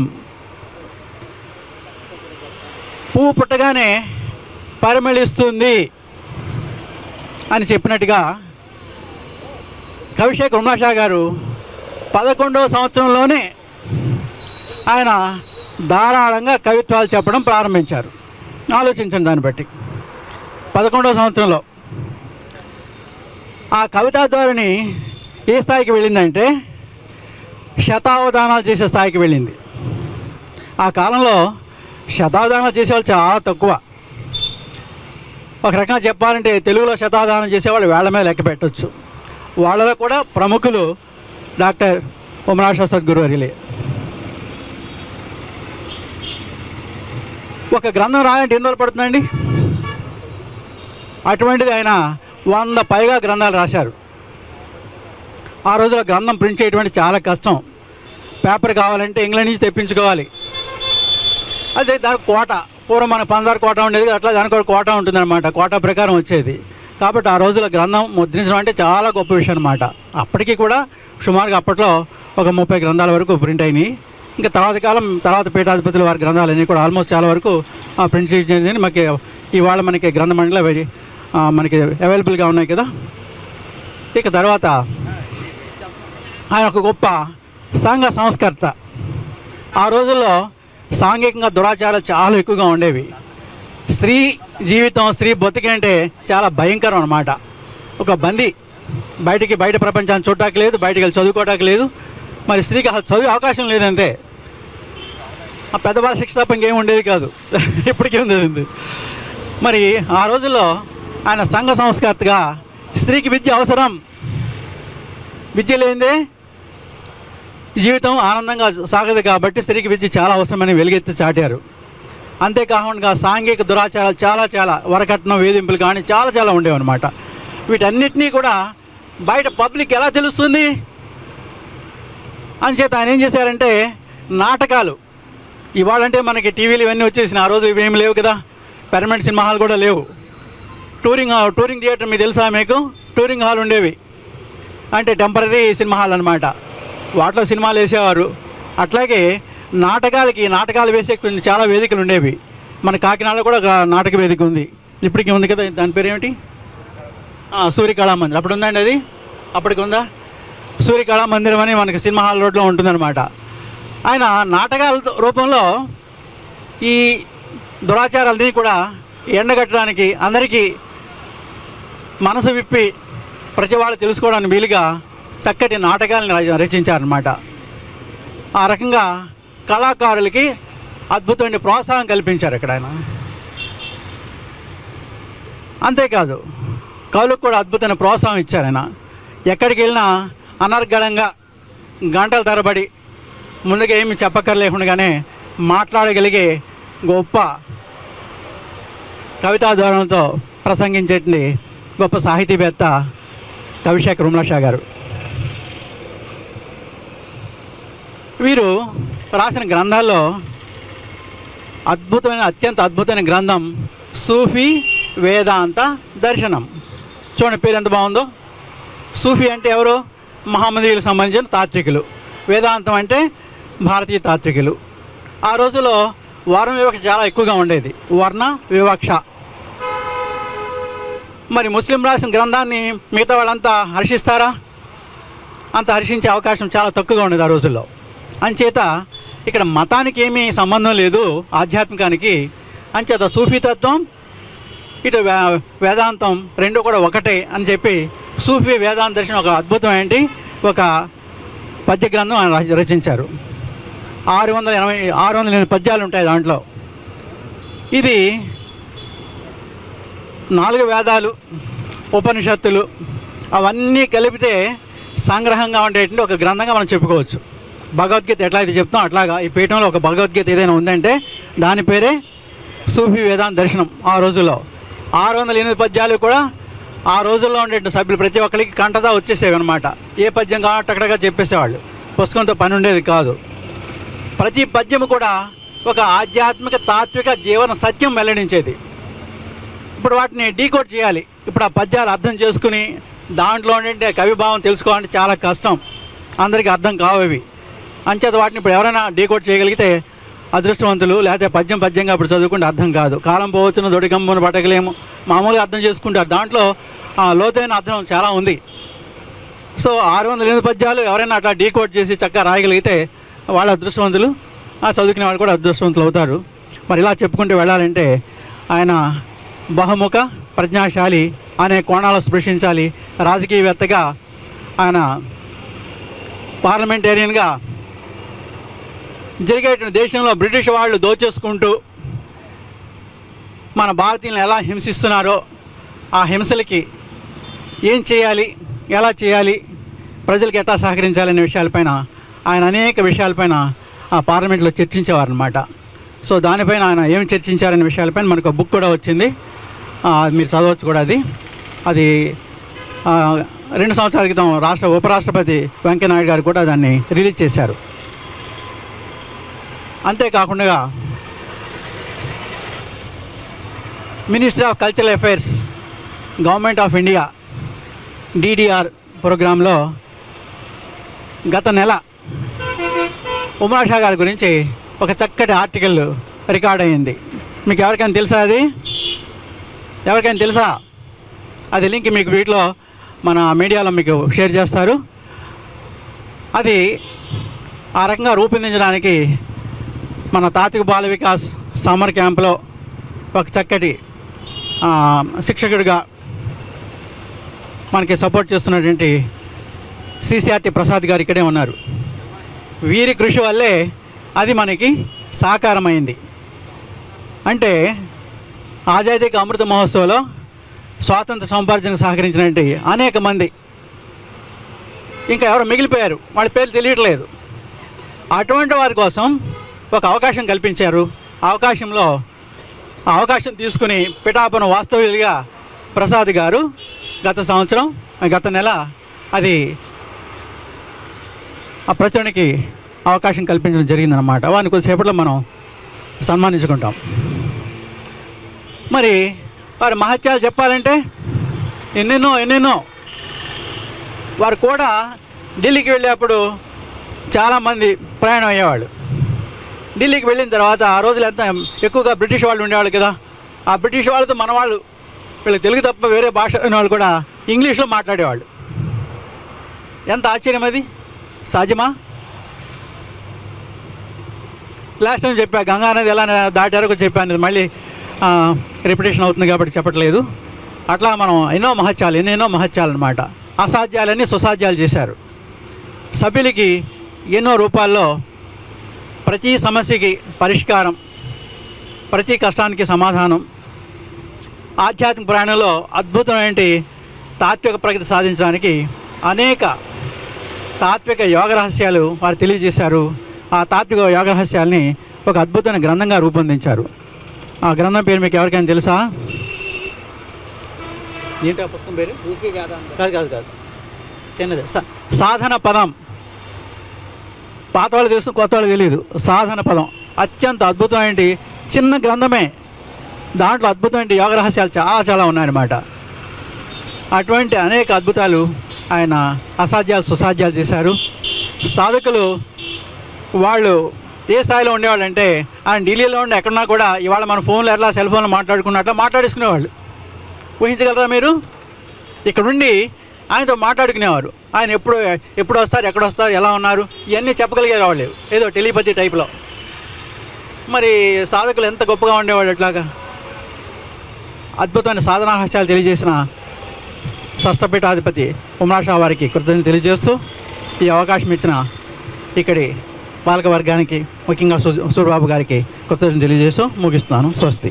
పువ్వు పుట్టగానే పరిమళిస్తుంది అని చెప్పినట్టుగా కవిశేఖర్ ఉమాషా గారు పదకొండవ సంవత్సరంలోనే ఆయన ధారాళంగా కవిత్వాలు చెప్పడం ప్రారంభించారు ఆలోచించండి దాన్ని బట్టి పదకొండవ సంవత్సరంలో ఆ కవితా ధోరణి ఏ స్థాయికి వెళ్ళిందంటే శతావధానాలు చేసే స్థాయికి వెళ్ళింది ఆ కాలంలో శతావధానాలు చేసేవాళ్ళు చాలా తక్కువ ఒక రకంగా చెప్పాలంటే తెలుగులో శతావధానం చేసేవాళ్ళు వేళ్ల మీద లెక్క పెట్టవచ్చు వాళ్ళలో కూడా ప్రముఖులు డాక్టర్ ఉమరాష సద్గురు అరిలే ఒక గ్రంథం రాయాలంటే ఎన్ని రోజులు పడుతుందండి అటువంటిది ఆయన వంద పైగా గ్రంథాలు రాశారు ఆ రోజుల్లో గ్రంథం ప్రింట్ చేయటువంటి చాలా కష్టం పేపర్ కావాలంటే ఇంగ్లాండ్ నుంచి తెప్పించుకోవాలి అదే దానికి కోట పూర్వం మన పందారు కోట ఉండేది అట్లా దానికి ఒక కోట ఉంటుందన్నమాట కోట ప్రకారం వచ్చేది కాబట్టి ఆ రోజుల్లో గ్రంథం ముద్రించడం అంటే చాలా గొప్ప విషయం అనమాట అప్పటికి కూడా సుమారుగా అప్పట్లో ఒక ముప్పై గ్రంథాల వరకు ప్రింట్ అయినాయి ఇంకా తర్వాత కాలం తర్వాత పీఠాధిపతుల వారి గ్రంథాలన్నీ కూడా ఆల్మోస్ట్ చాలా వరకు ప్రింట్ చేయడం మనకి ఇవాళ మనకి గ్రంథ మండలి అవి ఆ, మనకి అవైలబుల్గా ఉన్నాయి కదా ఇక తర్వాత ఆయన ఒక గొప్ప సంఘ సంస్కర్త ఆ రోజుల్లో సాంఘికంగా దురాచారాలు చాలా ఎక్కువగా ఉండేవి స్త్రీ జీవితం స్త్రీ బతికంటే చాలా భయంకరం అనమాట ఒక బందీ బయటికి బయట ప్రపంచాన్ని చూడటానికి లేదు బయటికి వెళ్ళి చదువుకోవడానికి లేదు మరి స్త్రీకి అసలు చదివే అవకాశం లేదంతే ఆ పెద్దవాళ్ళ శిక్ష తప్ప ఇంకేం ఉండేది కాదు ఇప్పటికీ ఉంది ఉంది. మరి ఆ రోజుల్లో ఆయన సంఘ సంస్కర్తగా స్త్రీకి విద్య అవసరం విద్య లేనిదే జీవితం ఆనందంగా సాగదు కాబట్టి స్త్రీకి విద్య చాలా అవసరమని వెలుగెత్తి చాటారు అంతేకాకుండా సాంఘిక దురాచారాలు చాలా చాలా వరకట్నం వేధింపులు కానీ చాలా చాలా ఉండేవన్నమాట వీటన్నిటినీ కూడా బయట పబ్లిక్ ఎలా తెలుస్తుంది అంచేత ఆయన ఏం చేశారంటే నాటకాలు ఇవాళంటే మనకి టీవీలు ఇవన్నీ వచ్చేసిన ఆ రోజు ఇవేమి లేవు కదా పెర్మనెంట్ సినిమా హాల్ కూడా లేవు టూరింగ్ టూరింగ్ థియేటర్ మీకు తెలుసా మీకు టూరింగ్ హాల్ ఉండేవి అంటే టెంపరీ సినిమా హాల్ అనమాట వాటిలో సినిమాలు వేసేవారు అట్లాగే నాటకాలకి నాటకాలు వేసే కొన్ని చాలా వేదికలు ఉండేవి మన కాకినాడలో కూడా ఒక నాటక వేదిక ఉంది ఇప్పటికీ ఉంది కదా దాని పేరు ఏమిటి ఆ, సూర్య కళా మందిరం అప్పుడు ఉందండి అది అప్పటికి ఉందా సూర్య కళా మందిరం అని మనకి సినిమా హాల్ రోడ్లో ఉంటుందన్నమాట ఆయన నాటకాల రూపంలో ఈ దురాచారాలని కూడా ఎండగట్టడానికి అందరికీ మనసు విప్పి ప్రతి వాళ్ళు తెలుసుకోవడానికి వీలుగా చక్కటి నాటకాలను రచ- రచించారనమాట ఆ రకంగా కళాకారులకి అద్భుతమైన ప్రోత్సాహం కల్పించారు ఇక్కడ ఆయన అంతేకాదు కవులకు కూడా అద్భుతమైన ప్రోత్సాహం ఇచ్చారు ఆయన ఎక్కడికి వెళ్ళినా అనర్గళంగా గంటల తరబడి ముందుగా ఏమి చెప్పక్కర్లేకుండానే మాట్లాడగలిగే గొప్ప కవితా ధోరణితో ప్రసంగించేటి గొప్ప సాహితీవేత్త కవిశేఖర్ ఉమ్లషా గారు వీరు రాసిన గ్రంథాల్లో అద్భుతమైన అత్యంత అద్భుతమైన గ్రంథం సూఫీ వేదాంత దర్శనం చూడండి పేరు ఎంత బాగుందో సూఫీ అంటే ఎవరు మహమ్మదీయులకు సంబంధించిన తాత్వికులు వేదాంతం అంటే భారతీయ తాత్వికులు ఆ రోజుల్లో వర్ణ వివక్ష చాలా ఎక్కువగా ఉండేది వర్ణ వివక్ష మరి ముస్లిం రాసిన గ్రంథాన్ని మిగతా వాళ్ళంతా హర్షిస్తారా అంత హర్షించే అవకాశం చాలా తక్కువగా ఉండేది ఆ రోజుల్లో అంచేత ఇక్కడ మతానికి ఏమీ సంబంధం లేదు ఆధ్యాత్మికానికి అంచేత సూఫీతత్వం ఇటు వే వేదాంతం రెండు కూడా ఒకటే అని చెప్పి సూఫీ వేదాంత దర్శనం ఒక అద్భుతమైన ఒక పద్య గ్రంథం ఆయన రచ- రచించారు ఆరు వందల ఎనభై ఆరు వందల ఎనిమిది పద్యాలు ఉంటాయి దాంట్లో ఇది నాలుగు వేదాలు ఉపనిషత్తులు అవన్నీ కలిపితే సంగ్రహంగా ఉండేటువంటి ఒక గ్రంథంగా మనం చెప్పుకోవచ్చు భగవద్గీత ఎట్లా అయితే చెప్తాం అట్లాగా ఈ పీఠంలో ఒక భగవద్గీత ఏదైనా ఉందంటే దాని పేరే సూఫీ వేదాంత దర్శనం ఆ రోజుల్లో ఆరు వందల ఎనిమిది పద్యాలు కూడా ఆ రోజుల్లో ఉండే సభ్యులు ప్రతి ఒక్కరికి కంటదా వచ్చేసేవి అనమాట ఏ పద్యం కాబట్టి అక్కడగా చెప్పేసేవాళ్ళు పుస్తకంతో పని ఉండేది కాదు ప్రతి పద్యము కూడా ఒక ఆధ్యాత్మిక తాత్విక జీవన సత్యం వెల్లడించేది ఇప్పుడు వాటిని డీకోడ్ చేయాలి ఇప్పుడు ఆ పద్యాలు అర్థం చేసుకుని దాంట్లో ఉండే కవిభావం తెలుసుకోవాలంటే చాలా కష్టం అందరికీ అర్థం కావవి అంచేత వాటిని ఇప్పుడు ఎవరైనా డీకోడ్ చేయగలిగితే అదృష్టవంతులు లేకపోతే పద్యం పద్యంగా ఇప్పుడు చదువుకుంటే అర్థం కాదు కాలం పోవచ్చును దొడిగమ్మును పట్టగలేము మామూలుగా అర్థం చేసుకుంటారు దాంట్లో ఆ, లోతైన అర్థం చాలా ఉంది సో ఆరు వందల ఎనిమిది పద్యాలు ఎవరైనా అట్లా డీకోడ్ చేసి చక్కగా రాయగలిగితే వాళ్ళ అదృష్టవంతులు ఆ చదువుకునే వాళ్ళు కూడా అదృష్టవంతులు అవుతారు మరి ఇలా చెప్పుకుంటూ వెళ్ళాలంటే ఆయన బహుముఖ ప్రజ్ఞాశాలి అనే కోణాలు స్పృశించాలి రాజకీయవేత్తగా ఆయన పార్లమెంటేరియన్గా జరిగేటువంటి దేశంలో బ్రిటిష్ వాళ్ళు దోచేసుకుంటూ మన భారతీయులను ఎలా హింసిస్తున్నారో ఆ హింసలకి ఏం చేయాలి ఎలా చేయాలి ప్రజలకు ఎట్లా సహకరించాలనే విషయాలపైన ఆయన అనేక విషయాలపైన ఆ పార్లమెంట్లో చర్చించేవారనమాట సో దానిపైన ఆయన ఏం చర్చించారనే విషయాలపైన మనకు ఒక బుక్ కూడా వచ్చింది ఆ, అది మీరు చదవచ్చు కూడా అది అది ఆ, రెండు సంవత్సరాల క్రితం రాష్ట్ర ఉపరాష్ట్రపతి వెంకయ్యనాయుడు గారు కూడా దాన్ని రిలీజ్ చేశారు అంతేకాకుండా ministry of cultural affairs government of India DDR ప్రోగ్రాంలో గత నెల ఉమరా షా గారి గురించి ఒక చక్కటి ఆర్టికల్ రికార్డ్ అయ్యింది మీకు ఎవరికైనా తెలుసా అది ఎవరికైనా తెలుసా అది లింక్ మీకు వీటిలో మన మీడియాలో మీకు షేర్ చేస్తారు అది ఆ రకంగా రూపొందించడానికి మన తాతిక బాల వికాస్ సమ్మర్ క్యాంప్లో ఒక చక్కటి ఆ, శిక్షకుడిగా మనకి సపోర్ట్ చేస్తున్నటువంటి సిసిఆర్టీ ప్రసాద్ గారు ఇక్కడే ఉన్నారు వీరి కృషి వల్లే అది మనకి సాకారమైంది అంటే ఆజాదీకి అమృత మహోత్సవంలో స్వాతంత్ర సముపార్జనకు సహకరించినటువంటి అనేక మంది ఇంకా ఎవరు మిగిలిపోయారు వాళ్ళ పేర్లు తెలియట్లేదు అటువంటి వారి కోసం ఒక అవకాశం కల్పించారు ఆ అవకాశంలో ఆ అవకాశం తీసుకుని పిఠాపురం వాస్తవ్యులుగా ప్రసాద్ గారు గత సంవత్సరం గత నెల అది ఆ ప్రచురణకి అవకాశం కల్పించడం జరిగిందనమాట వారిని కొద్దిసేపట్లో మనం సన్మానించుకుంటాం మరి వారి మహత్యాలు చెప్పాలంటే ఎన్నెన్నో ఎన్నెన్నో వారు కూడా ఢిల్లీకి వెళ్ళేప్పుడు చాలామంది ప్రయాణం అయ్యేవాళ్ళు ఢిల్లీకి వెళ్ళిన తర్వాత ఆ రోజులు ఎంత ఎక్కువగా బ్రిటిష్ వాళ్ళు ఉండేవాళ్ళు కదా ఆ బ్రిటిష్ వాళ్ళతో మన వాళ్ళు వీళ్ళకి తెలుగు తప్ప వేరే భాష అనే వాళ్ళు కూడా ఇంగ్లీష్లో మాట్లాడేవాళ్ళు ఎంత ఆశ్చర్యం అది సాధ్యమా లాస్ట్ టైం చెప్పా గంగా నది ఎలా దాటారో కూడా చెప్పాను ఇది మళ్ళీ రిపిటేషన్ అవుతుంది కాబట్టి చెప్పట్లేదు అట్లా మనం ఎన్నో మహత్యాలు ఎన్నెన్నో మహత్యాలు అనమాట అసాధ్యాలన్నీ సుసాధ్యాలు చేశారు సభ్యులకి ఎన్నో రూపాల్లో ప్రతి సమస్యకి పరిష్కారం ప్రతి కష్టానికి సమాధానం ఆధ్యాత్మిక ప్రయాణంలో అద్భుతమైన తాత్విక ప్రగతి సాధించడానికి అనేక తాత్విక యోగ రహస్యాలు వారు తెలియజేశారు ఆ తాత్విక యోగ రహస్యాల్ని ఒక అద్భుతమైన గ్రంథంగా రూపొందించారు ఆ గ్రంథం పేరు మీకు ఎవరికైనా తెలుసా ఏంటి ఆ పుస్తకం పేరు కాదు కాదు కాదు చిన్నది సా- సాధన పదం పాత వాళ్ళు తెలుసు కొత్త వాళ్ళు తెలియదు సాధన పదం అత్యంత అద్భుతమైన చిన్న గ్రంథమే దాంట్లో అద్భుతమైన యోగ రహస్యాలు చాలా చాలా ఉన్నాయన్నమాట అటువంటి అనేక అద్భుతాలు ఆయన అసాధ్యాలు సుసాధ్యాలు చేశారు సాధకులు వాళ్ళు ఏ స్థాయిలో ఉండేవాళ్ళు అంటే ఆయన ఢిల్లీలో ఉండి ఎక్కడున్నా కూడా ఇవాళ మన ఫోన్లో ఎట్లా సెల్ ఫోన్లో మాట్లాడుకున్నట్లా మాట్లాడేసుకునేవాళ్ళు ఊహించగలరా మీరు ఇక్కడుండి ఆయనతో మాట్లాడుకునేవారు ఆయన ఎప్పుడు ఎప్పుడు వస్తారు ఎక్కడ వస్తారు ఎలా ఉన్నారు ఇవన్నీ చెప్పగలిగేవారు వాళ్ళు ఏదో టెలిపతి టైప్లో మరి సాధకులు ఎంత గొప్పగా ఉండేవాళ్ళు అట్లాగా అద్భుతమైన సాధనా రహస్యాలు తెలియజేసిన షష్టపీఠాధిపతి ఉమరాషా వారికి కృతజ్ఞతలు తెలియజేస్తూ ఈ అవకాశం ఇచ్చిన ఇక్కడి పాలక వర్గానికి ముఖ్యంగా సు సూర్యబాబు గారికి కృతజ్ఞతలు తెలియజేస్తూ ముగిస్తున్నాను స్వస్తి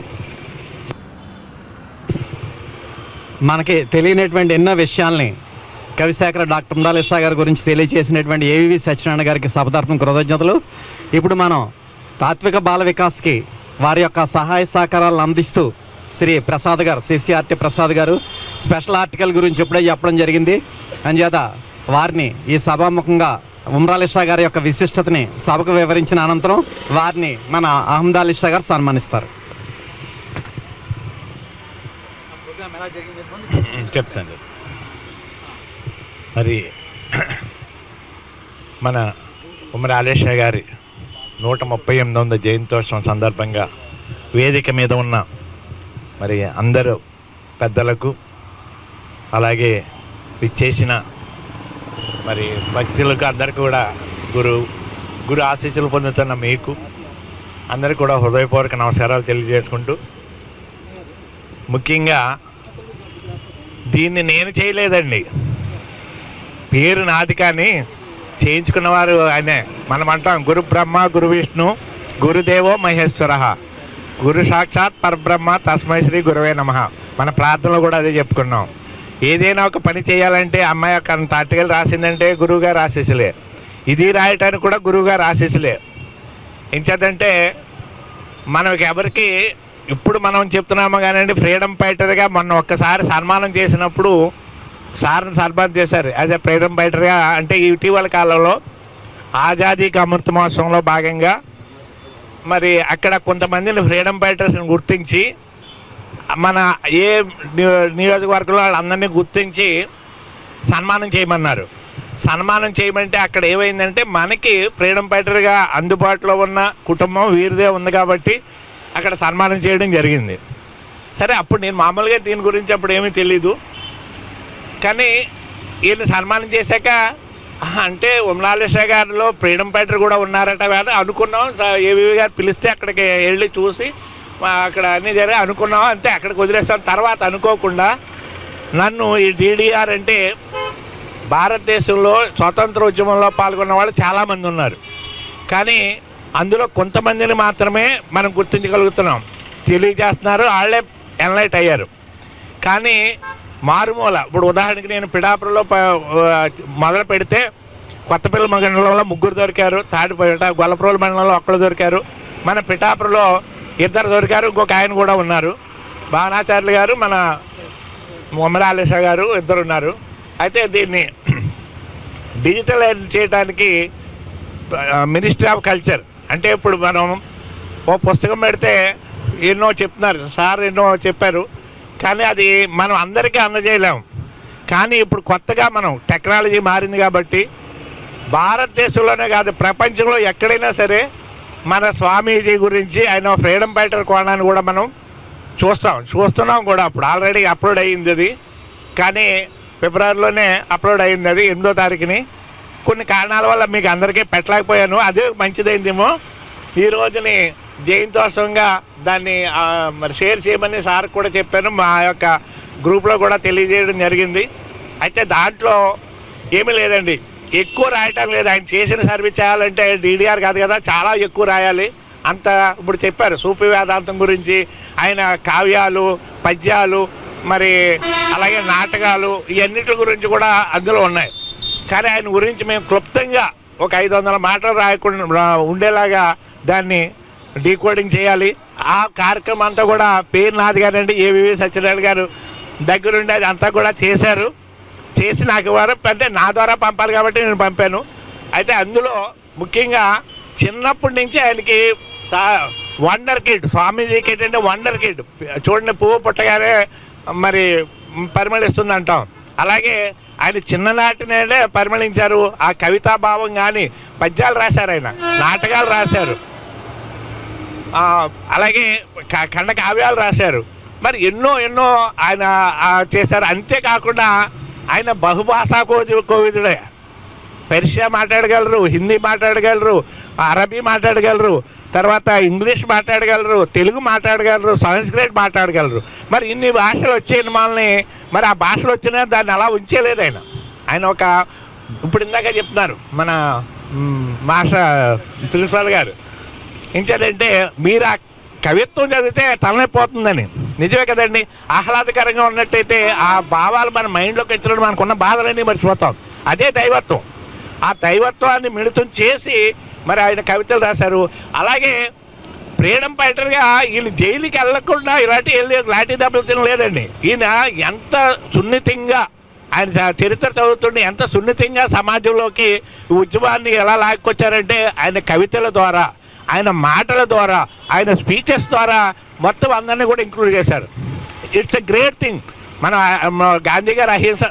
మనకి తెలియనటువంటి ఎన్నో విషయాల్ని కవిశాఖర డాక్టర్ ఉండాలిషా గారి గురించి తెలియజేసినటువంటి ఏవివి సత్యనారాయణ గారికి సభదార్పణ కృతజ్ఞతలు ఇప్పుడు మనం తాత్విక బాల వికాస్కి వారి యొక్క సహాయ సహకారాలను అందిస్తూ శ్రీ ప్రసాద్ గారు సిసిఆర్టీ ప్రసాద్ గారు స్పెషల్ ఆర్టికల్ గురించి ఇప్పుడే చెప్పడం జరిగింది అంచేత వారిని ఈ సభాముఖంగా ఉమ్రాలిషా గారి యొక్క విశిష్టతని సభకు వివరించిన అనంతరం వారిని మన అహ్మదాలిషా గారు సన్మానిస్తారు చెప్తాను మరి మన ఉమ్మడి ఆలేషా గారి నూట ముప్పై ఎనిమిది వందల జయంతోత్సవం సందర్భంగా వేదిక మీద ఉన్న మరి అందరూ పెద్దలకు అలాగే విచ్చేసిన మరి భక్తులకు అందరికీ కూడా గురు గురు ఆశీస్సులు పొందుతున్న మీకు అందరికీ కూడా హృదయపూర్వక నమస్కారాలు తెలియజేసుకుంటూ ముఖ్యంగా దీన్ని నేను చేయలేదండి పేరు నాది కానీ చేయించుకున్నవారు ఆయనే మనం అంటాం గురు బ్రహ్మ గురు విష్ణు గురుదేవో మహేశ్వర గురు సాక్షాత్ పరబ్రహ్మ తస్మై శ్రీ గురువే నమ మన ప్రార్థనలో కూడా అదే చెప్పుకున్నాం ఏదైనా ఒక పని చేయాలంటే అమ్మాయి యొక్క అంత ఆర్టికల్ రాసిందంటే గురువుగారు ఆశీస్సులే ఇది రాయటానికి కూడా గురువుగారు ఆశీస్సులే ఎంచేతంటే మనకి ఎవరికి ఇప్పుడు మనం చెప్తున్నాము కానివ్వండి ఫ్రీడమ్ ఫైటర్గా మొన్న ఒక్కసారి సన్మానం చేసినప్పుడు సార్ని సన్మానం చేశారు యాజ్ ఎ ఫ్రీడమ్ ఫైటర్గా అంటే ఇటీవల కాలంలో ఆజాదీకి అమృత మహోత్సవంలో భాగంగా మరి అక్కడ కొంతమందిని ఫ్రీడమ్ ఫైటర్స్ని గుర్తించి మన ఏ నియో- నియోజకవర్గంలో వాళ్ళందరినీ గుర్తించి సన్మానం చేయమన్నారు సన్మానం చేయమంటే అక్కడ ఏమైందంటే మనకి ఫ్రీడమ్ ఫైటర్గా అందుబాటులో ఉన్న కుటుంబం వీరిదే ఉంది కాబట్టి అక్కడ సన్మానం చేయడం జరిగింది సరే అప్పుడు నేను మామూలుగా దీని గురించి అప్పుడు ఏమీ తెలీదు కానీ వీళ్ళని సన్మానం చేశాక "ఆహా, అంటే ఉమలాలేషా గారిలో ఫ్రీడమ్ ఫైటర్ కూడా ఉన్నారట కదా అనుకున్నాం ఏవి గారు పిలిస్తే అక్కడికి వెళ్ళి చూసి మా అక్కడ అన్నీ జరిగి అనుకున్నాం అంతే అక్కడికి వదిలేస్తాం తర్వాత అనుకోకుండా నన్ను ఈ డీడీఆర్ అంటే భారతదేశంలో స్వాతంత్ర ఉద్యమంలో పాల్గొన్న వాళ్ళు చాలామంది ఉన్నారు కానీ అందులో కొంతమందిని మాత్రమే మనం గుర్తించగలుగుతున్నాం తెలియజేస్తున్నారు వాళ్ళే ఎన్లైట్ అయ్యారు కానీ మారుమూల ఇప్పుడు ఉదాహరణకి నేను పిడాపురలో ప- మొదలు పెడితే కొత్తపల్లి మండలంలో ముగ్గురు దొరికారు తాడిపేట గొల్లప్రోలు మండలంలో ఒక్కరు దొరికారు మన పిఠాపురలో ఇద్దరు దొరికారు ఇంకొక ఆయన కూడా ఉన్నారు భావనాచార్యులు గారు మన ముమ్మరాలేష గారు ఇద్దరు ఉన్నారు అయితే దీన్ని డిజిటలైజ్ చేయడానికి మినిస్ట్రీ ఆఫ్ కల్చర్ అంటే ఇప్పుడు మనం ఓ పుస్తకం పెడితే ఎన్నో చెప్తున్నారు సార్ ఎన్నో చెప్పారు కానీ అది మనం అందరికీ అందజేయలేము కానీ ఇప్పుడు కొత్తగా మనం టెక్నాలజీ మారింది కాబట్టి భారతదేశంలోనే కాదు ప్రపంచంలో ఎక్కడైనా సరే మన స్వామీజీ గురించి ఆయన ఫ్రీడమ్ ఫైటర్ కోణాన్ని కూడా మనం చూస్తాం చూస్తున్నాం కూడా అప్పుడు ఆల్రెడీ అప్లోడ్ అయ్యింది అది కానీ ఫిబ్రవరిలోనే అప్లోడ్ అయ్యింది అది ఎనిమిదో తారీఖుని కొన్ని కారణాల వల్ల మీకు అందరికీ పెట్టలేకపోయాను అదే మంచిదైందేమో ఈ రోజుని జయంతోత్సవంగా దాన్ని ఆ, మరి షేర్ చేయమని సార్ కూడా చెప్పాను మా యొక్క గ్రూప్లో కూడా తెలియజేయడం జరిగింది అయితే దాంట్లో ఏమీ లేదండి ఎక్కువ రాయటం లేదు ఆయన చేసిన సర్వీస్ చేయాలంటే డీడీఆర్ కాదు కదా చాలా ఎక్కువ రాయాలి అంత ఇప్పుడు చెప్పారు సూపి వేదాంతం గురించి ఆయన కావ్యాలు పద్యాలు మరి అలాగే నాటకాలు ఇవన్నిటి గురించి కూడా అందులో ఉన్నాయి కానీ ఆయన గురించి మేము క్లుప్తంగా ఒక ఐదు వందల మాటలు రాయకుండా రా- ఉండేలాగా దాన్ని డీకోడింగ్ చేయాలి ఆ కార్యక్రమం అంతా కూడా పేరు నాది గారండి ఏవివి సత్యనారాయణ గారు దగ్గరుండి అది అంతా కూడా చేశారు చేసి నాకు ఇవ్వరు అంటే నా ద్వారా పంపాలి కాబట్టి నేను పంపాను అయితే అందులో ముఖ్యంగా చిన్నప్పటి నుంచి ఆయనకి సా వండర్ కిడ్ స్వామీజీకి ఏంటంటే వండర్ కిడ్ చూడండి పువ్వు పుట్టగానే మరి పరిమళిస్తుంది అంటాం అలాగే ఆయన చిన్ననాటినే పరిమళించారు ఆ కవితా భావం కానీ పద్యాలు రాశారు ఆయన నాటకాలు రాశారు ఆ, అలాగే క- ఖండ కావ్యాలు రాశారు మరి ఎన్నో ఎన్నో ఆయన ఆ, చేశారు అంతేకాకుండా ఆయన బహుభాషా కోవి కోవిదుడే పెర్షియా మాట్లాడగలరు హిందీ మాట్లాడగలరు అరబీ మాట్లాడగలరు తర్వాత ఇంగ్లీష్ మాట్లాడగలరు తెలుగు మాట్లాడగలరు సంస్కృత్ మాట్లాడగలరు మరి ఇన్ని భాషలు వచ్చాయి మనల్ని మరి ఆ భాషలు వచ్చినా దాన్ని అలా ఉంచేలేదు ఆయన ఆయన ఒక ఇప్పుడు ఇందాక చెప్తున్నారు మన మ్, మాష ప్రిన్సిపాల్ గారు ఇంకేంటంటే మీరు ఆ కవిత్వం చదివితే తలనైపోతుందని నిజమే కదండి ఆహ్లాదకరంగా ఉన్నట్టయితే ఆ భావాలు మన మైండ్లోకి వచ్చినప్పుడు మనకున్న బాధలన్నీ మర్చిపోతాం అదే దైవత్వం ఆ దైవత్వాన్ని మిళితం చేసి మరి ఆయన కవితలు రాశారు అలాగే ఫ్రీడమ్ ఫైటర్గా వీళ్ళు జైలుకి వెళ్ళకుండా ఇలాంటి వెళ్ళి లాఠీ దెబ్బలు తినలేదండి ఈయన ఎంత సున్నితంగా ఆయన చ- చరిత్ర చదువుతుంటే ఎంత సున్నితంగా సమాజంలోకి ఈ ఉద్యమాన్ని ఎలా లాక్కొచ్చారంటే ఆయన కవితల ద్వారా ఆయన మాటల ద్వారా ఆయన స్పీచెస్ ద్వారా మొత్తం అందరినీ కూడా ఇంక్లూడ్ చేశారు ఇట్స్ ఎ గ్రేట్ థింగ్ మన మన గాంధీ గారు అహింస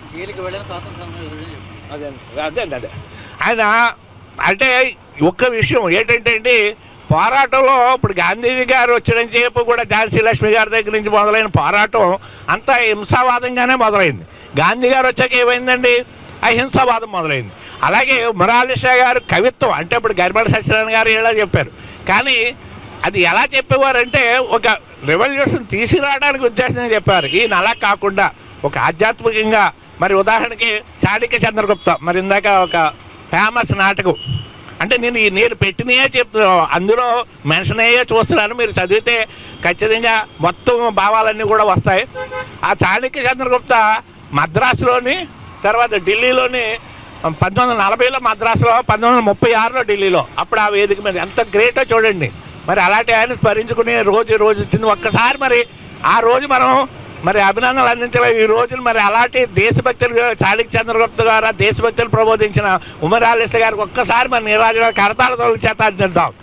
అదే అదే అదే ఆయన అంటే ఒక్క విషయం ఏంటంటే అండి పోరాటంలో ఇప్పుడు గాంధీజీ గారు వచ్చిన సేపు కూడా ఝాన్సీ లక్ష్మి గారి దగ్గర నుంచి మొదలైన పోరాటం అంతా హింసావాదంగానే మొదలైంది గాంధీ గారు వచ్చాక ఏమైందండి అహింసావాదం మొదలైంది అలాగే మురాలిషా గారు కవిత్వం అంటే ఇప్పుడు గరిమల సత్యనారాయణ గారు ఇలా చెప్పారు కానీ అది ఎలా చెప్పేవారంటే ఒక రెవల్యూషన్ తీసుకురావడానికి ఉద్దేశంగా చెప్పారు ఈయన అలా కాకుండా ఒక ఆధ్యాత్మికంగా మరి ఉదాహరణకి చాణక్య చంద్రగుప్త మరి ఇందాక ఒక ఫేమస్ నాటకం అంటే నేను ఈ- నేను పెట్టినయే చెప్తున్నాను అందులో మెన్షన్ అయ్యే చూస్తున్నాను మీరు చదివితే ఖచ్చితంగా మొత్తం భావాలన్నీ కూడా వస్తాయి ఆ చాణక్య చంద్రగుప్త మద్రాసులోని తర్వాత ఢిల్లీలోని పంతొమ్మిది వందల నలభైలో మద్రాసులో పంతొమ్మిది వందల ముప్పై ఆరులో ఢిల్లీలో అప్పుడు ఆ వేదిక మీద ఎంత గ్రేటో చూడండి మరి అలాంటి ఆయన స్మరించుకునే రోజు రోజు వచ్చింది ఒక్కసారి మరి ఆ రోజు మనం మరి అభినందనలు అందించలే ఈ రోజున మరి అలాంటి దేశభక్తులు చాణక్య చంద్రగుప్త గారు దేశభక్తులు ప్రబోధించిన ఉమర్ ఆలిస్ గారికి ఒక్కసారి మరి నీరాజు కరతాల తొలగి చేత అందిద్దాం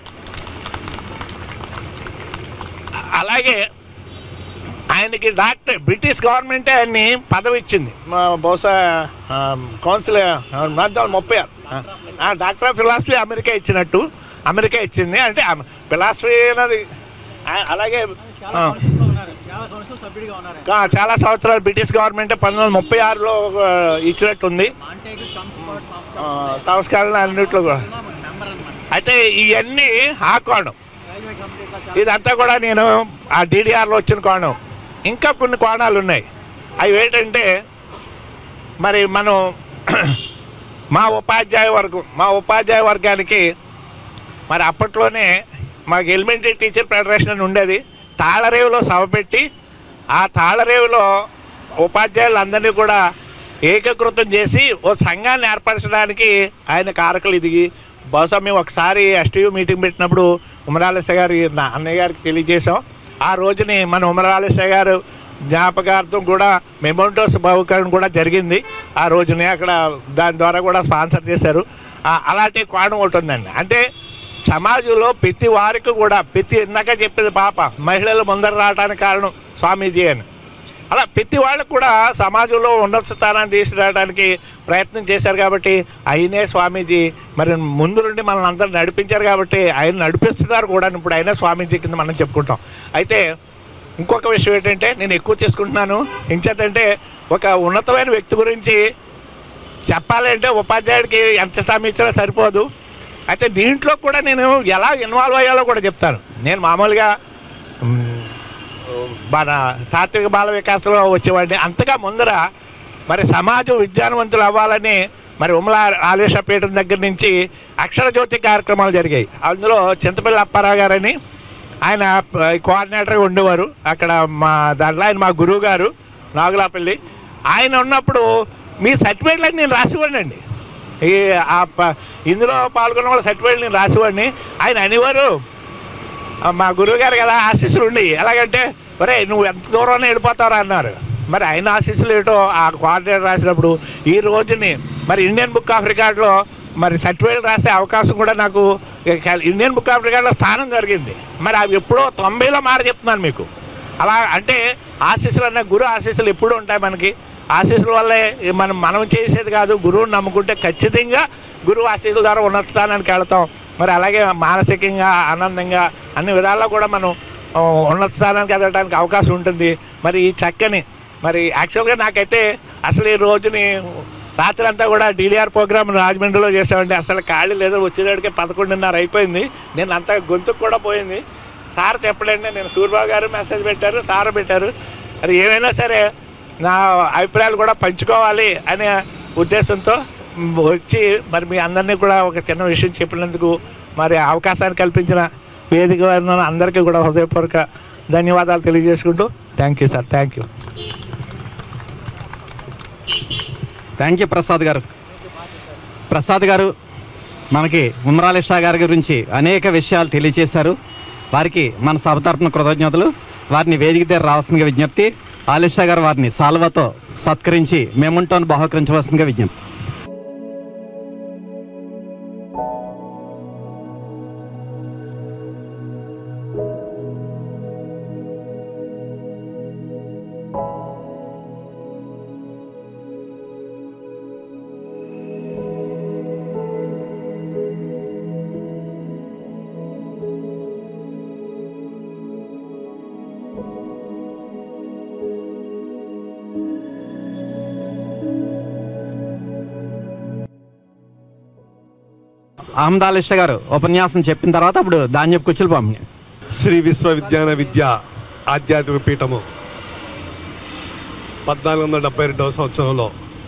అలాగే ఆయనకి డాక్టర్ బ్రిటిష్ గవర్నమెంటే ఆయన్ని పదవి ఇచ్చింది మా బహుశా ఆ, కౌన్సిల్ ఆ, మధ్య ముప్పై ఆరు. ఆ, డాక్టర్ ఆఫ్ ఫిలాసఫీ అమెరికా ఇచ్చినట్టు అమెరికా ఇచ్చింది అంటే ఫిలాసఫీ అనేది ఆ, అలాగే ఆ, ఆ, చాలా సంవత్సరాలు బ్రిటిష్ గవర్నమెంట్ పంతొమ్మిది వందల ముప్పై ఆరులో ఆ, ఇచ్చినట్టుంది ఆ, సంస్కరణ అన్నింటిలో కూడా అయితే ఇవన్నీ ఆ కోణం ఇదంతా కూడా నేను ఆ డీడీఆర్లో వచ్చిన కోణం ఇంకా కొన్ని కోణాలు ఉన్నాయి అవి ఏంటంటే మరి మనం మా ఉపాధ్యాయ వర్గం మా ఉపాధ్యాయ వర్గానికి మరి అప్పట్లోనే మాకు ఎలిమెంటరీ టీచర్ ఫెడరేషన్ అని ఉండేది తాళరేవులో సభ పెట్టి ఆ తాళరేవులో ఉపాధ్యాయులందరినీ కూడా ఏకీకృతం చేసి ఓ సంఘాన్ని ఏర్పరచడానికి ఆయన కారకులు ఎదిగి బహుశా మేము ఒకసారి ఎస్టీయూ మీటింగ్ పెట్టినప్పుడు ఉమరాలస గారి నా అన్నయ్య గారికి తెలియజేశాం ఆ రోజుని మన ఉమరాలస గారు జ్ఞాపకార్థం కూడా మెమోంటోస్ బహుకరణ కూడా జరిగింది ఆ రోజునే అక్కడ దాని ద్వారా కూడా స్పాన్సర్ చేశారు ఆ, అలాంటి కోణం ఒకటి ఉందండి అంటే సమాజంలో ప్రతి వారికి కూడా ప్రతి ఇందాక చెప్పింది పాప మహిళలు ముందర రావడానికి కారణం స్వామీజీ అని అలా ప్రతి వాళ్ళకు కూడా సమాజంలో ఉన్నత స్థానాన్ని తీసుకురావడానికి ప్రయత్నం చేశారు కాబట్టి ఆయనే స్వామీజీ మరి ముందు నుండి మనల్ని అందరూ నడిపించారు కాబట్టి ఆయన నడిపిస్తున్నారు కూడా ఇప్పుడు ఆయనే స్వామీజీ కింద మనం చెప్పుకుంటాం అయితే ఇంకొక విషయం ఏంటంటే నేను ఎక్కువ చేసుకుంటున్నాను ఇంచేతంటే ఒక ఉన్నతమైన వ్యక్తి గురించి చెప్పాలంటే ఉపాధ్యాయుడికి ఎంత స్థానం ఇచ్చినా సరిపోదు అయితే దీంట్లో కూడా నేను ఎలా ఇన్వాల్వ్ అయ్యాలో కూడా చెప్తాను నేను మామూలుగా మ్, మన తాత్విక బాల వికాసంలో వచ్చేవాడిని అంతగా ముందర మరి సమాజం విజ్ఞానవంతులు అవ్వాలని మరి ఉమల ఆలేషపీఠం దగ్గర నుంచి అక్షర జ్యోతి కార్యక్రమాలు జరిగాయి అందులో చింతపల్లి అప్పారావు గారని ఆయన ప- కోఆర్డినేటర్గా ఉండేవారు అక్కడ మా దాంట్లో ఆయన మా గురువు గారు నాగులాపల్లి ఆయన ఉన్నప్పుడు మీ సర్టిఫికేట్లన్నీ నేను రాసివ్వండి ఈ ఆ ప- ఇందులో పాల్గొన్న వాళ్ళ సర్టిఫికేట్లు నేను రాసివ్వండి ఆయన అనేవారు ఆ, మా గురువుగారు కదా ఆశీస్సులు ఉండి ఎలాగంటే ఒరే నువ్వు ఎంత దూరం వెళ్ళిపోతావురా అన్నారు మరి ఆయన ఆశీస్సులు ఏటో ఆ కోఆర్డినేటర్ రాసినప్పుడు ఈ రోజుని మరి ఇండియన్ బుక్ ఆఫ్ రికార్డులో మరి సర్టిఫికేట్ రాసే అవకాశం కూడా నాకు ఇక ఇండియన్ బుక్ ఆఫ్ రికార్డులో స్థానం జరిగింది మరి అవి ఎప్పుడో తొంభైలో మాట చెప్తున్నాను మీకు అలా అంటే ఆశీస్సులు అన్న గురు ఆశీస్సులు ఎప్పుడూ ఉంటాయి మనకి ఆశీస్సుల వల్లే మనం మనం చేసేది కాదు గురువుని నమ్ముకుంటే ఖచ్చితంగా గురువు ఆశీస్సుల ద్వారా ఉన్నత స్థానానికి వెళ్తాం మరి అలాగే మానసికంగా ఆనందంగా అన్ని విధాల్లో కూడా మనం ఆ, ఉన్నత స్థానానికి ఎదగడానికి అవకాశం ఉంటుంది మరి ఈ చక్కని మరి యాక్చువల్గా నాకైతే అసలు ఈ రోజుని రాత్రి అంతా కూడా డీడీఆర్ ప్రోగ్రామ్ రాజమండ్రిలో చేసామండి అసలు ఖాళీ లేదు వచ్చేటడికే పదకొండున్నర అయిపోయింది నేను అంత గొంతుకు కూడా పోయింది సార్ చెప్పడండి నేను సూర్యబాబు గారు మెసేజ్ పెట్టారు సార్ పెట్టారు మరి ఏమైనా సరే నా అభిప్రాయాలు కూడా పంచుకోవాలి అనే ఉద్దేశంతో మ్, వచ్చి మరి మీ అందరినీ కూడా ఒక చిన్న విషయం చెప్పినందుకు మరి అవకాశాన్ని కల్పించిన వేదిక వారిని అందరికీ కూడా హృదయపూర్వక ధన్యవాదాలు తెలియజేసుకుంటూ thank you sir thank you thank you Prasad garu Prasad గారు మనకి ఉమరాలి షా గారి గురించి అనేక విషయాలు తెలియజేశారు వారికి మన సభ తరపున కృతజ్ఞతలు వారిని వేదిక దగ్గర రావాల్సిందిగా విజ్ఞప్తి ఆలిషా గారు వారిని సాల్వతో సత్కరించి మేముంటోని బహుకరించవలసిందిగా విజ్ఞప్తి అహ్మద్ ఆలిషా గారు ఉపన్యాసం చెప్పిన తర్వాత అప్పుడు ధాన్యపు కుచ్చులు పంపిణీ శ్రీ విశ్వవిజ్ఞాన విద్య ఆధ్యాత్మిక పీఠము పద్నాలుగు వందల డెబ్బై రెండవ సంవత్సరంలో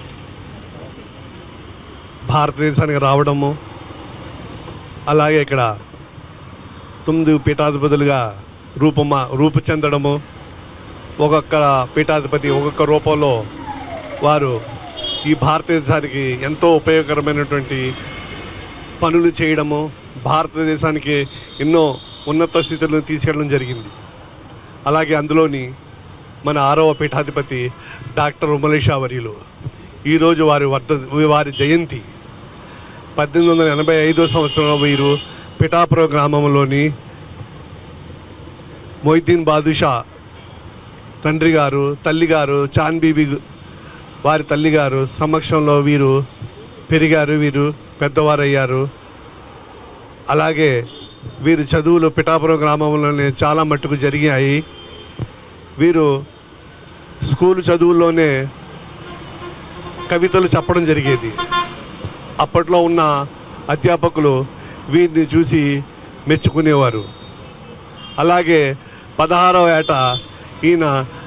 భారతదేశానికి రావడము అలాగే ఇక్కడ తొమ్మిది పీఠాధిపతులుగా రూపమా రూపు చెందడము ఒక్కొక్క పీఠాధిపతి ఒక్కొక్క రూపంలో వారు ఈ భారతదేశానికి ఎంతో ఉపయోగకరమైనటువంటి పనులు చేయడము భారతదేశానికి ఎన్నో ఉన్నత స్థితులను తీసుకెళ్ళడం జరిగింది అలాగే అందులోని మన ఆరవ పీఠాధిపతి డాక్టర్ ఉమలేషా వర్యులు ఈరోజు వారి వర్ధ వారి జయంతి పద్దెనిమిది వందల ఎనభై ఐదో సంవత్సరంలో వీరు పిఠాపురం గ్రామంలోని మొయిద్దీన్ బాదుషా తండ్రి గారు తల్లి గారు చాన్ బీబీ వారి తల్లి గారు సమక్షంలో వీరు పెరిగారు వీరు పెద్దవారయ్యారు అలాగే వీరు చదువులు పిఠాపురం గ్రామంలోనే చాలా మట్టుకు జరిగాయి వీరు స్కూల్ చదువుల్లోనే కవితలు చెప్పడం జరిగేది అప్పట్లో ఉన్న అధ్యాపకులు వీరిని చూసి మెచ్చుకునేవారు అలాగే పదహారవ ఏట ఈయన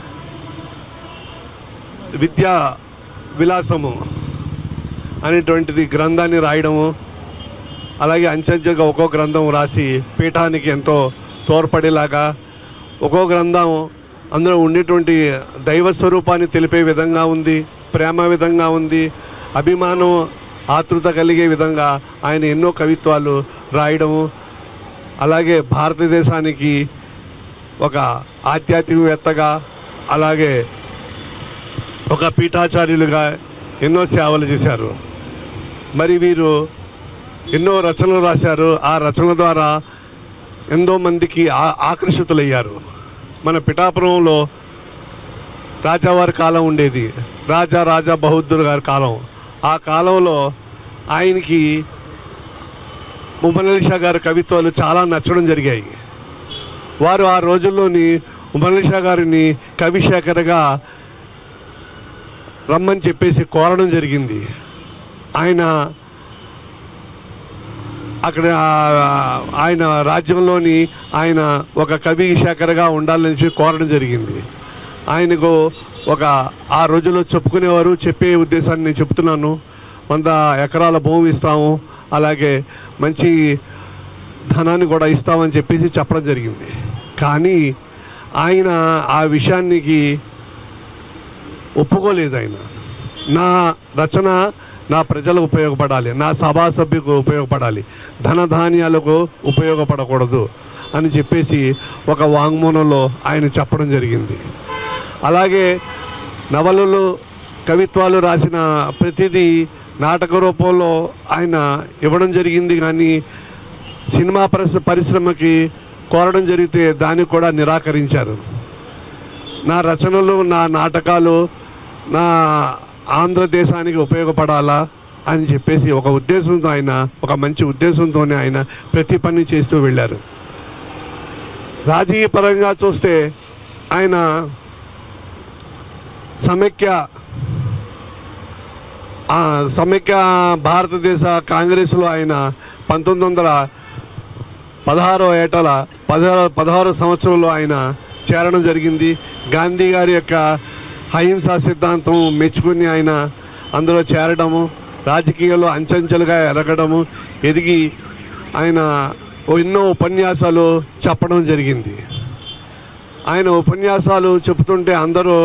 విద్యా విలాసము అనేటువంటిది గ్రంథాన్ని రాయడము అలాగే అంచెంచెలుగా ఒక్కో గ్రంథం రాసి పీఠానికి ఎంతో తోడ్పడేలాగా ఒక్కో గ్రంథం అందులో ఉండేటువంటి దైవ స్వరూపాన్ని తెలిపే విధంగా ఉంది ప్రేమ విధంగా ఉంది అభిమానం ఆతృత కలిగే విధంగా ఆయన ఎన్నో కవిత్వాలు రాయడము అలాగే భారతదేశానికి ఒక ఆధ్యాత్మికవేత్తగా అలాగే ఒక పీఠాచార్యులుగా ఎన్నో సేవలు చేశారు మరి వీరు ఎన్నో రచనలు రాశారు ఆ రచనల ద్వారా ఎంతో మందికి ఆ- ఆకర్షితులయ్యారు మన పిఠాపురంలో రాజావారి కాలం ఉండేది రాజా రాజా బహదూర్ గారి కాలం ఆ కాలంలో ఆయనకి ఉమరలి షా గారి కవిత్వాలు చాలా నచ్చడం జరిగాయి వారు ఆ రోజుల్లోని ఉమరలి షా గారిని కవిశేఖరగా రమ్మని చెప్పేసి కోరడం జరిగింది ఆయన అక్కడ ఆ- ఆయన రాజ్యంలోని ఆయన ఒక కవి శేఖరగా ఉండాలని చెప్పి కోరడం జరిగింది ఆయనకు ఒక ఆ రోజుల్లో చెప్పుకునేవారు చెప్పే ఉద్దేశాన్ని నేను చెప్తున్నాను వంద ఎకరాల భూమి ఇస్తాము అలాగే మంచి ధనాన్ని కూడా ఇస్తామని చెప్పేసి చెప్పడం జరిగింది కానీ ఆయన ఆ విషయానికి ఒప్పుకోలేదు ఆయన నా రచన నా ప్రజలకు ఉపయోగపడాలి నా సభా సభ్యులకు ఉపయోగపడాలి ధనధాన్యాలకు ఉపయోగపడకూడదు అని చెప్పేసి ఒక వాంగ్మూలంలో ఆయన చెప్పడం జరిగింది అలాగే నవలలు కవిత్వాలు రాసిన ప్రతిదీ నాటక రూపంలో ఆయన ఇవ్వడం జరిగింది కానీ సినిమా పరిశ్ర పరిశ్రమకి కోరడం జరిగితే దానికి కూడా నిరాకరించారు నా రచనలు నా నాటకాలు నా ఆంధ్రదేశానికి ఉపయోగపడాలా అని చెప్పేసి ఒక ఉద్దేశంతో ఆయన ఒక మంచి ఉద్దేశంతోనే ఆయన ప్రతి పని చేస్తూ వెళ్ళారు రాజకీయ పరంగా చూస్తే ఆయన సమైక్య ఆ, సమైక్య భారతదేశ కాంగ్రెస్లో ఆయన పంతొమ్మిది వందల పదహారో ఏటల పదహారో పదహారో సంవత్సరంలో ఆయన చేరడం జరిగింది గాంధీ గారి యొక్క అహింసా సిద్ధాంతం మెచ్చుకుని ఆయన అందులో చేరడము రాజకీయాల్లో అంచెంచెలుగా ఎదగడము ఎదిగి ఆయన ఎన్నో ఉపన్యాసాలు చెప్పడం జరిగింది ఆయన ఉపన్యాసాలు చెప్తుంటే అందరూ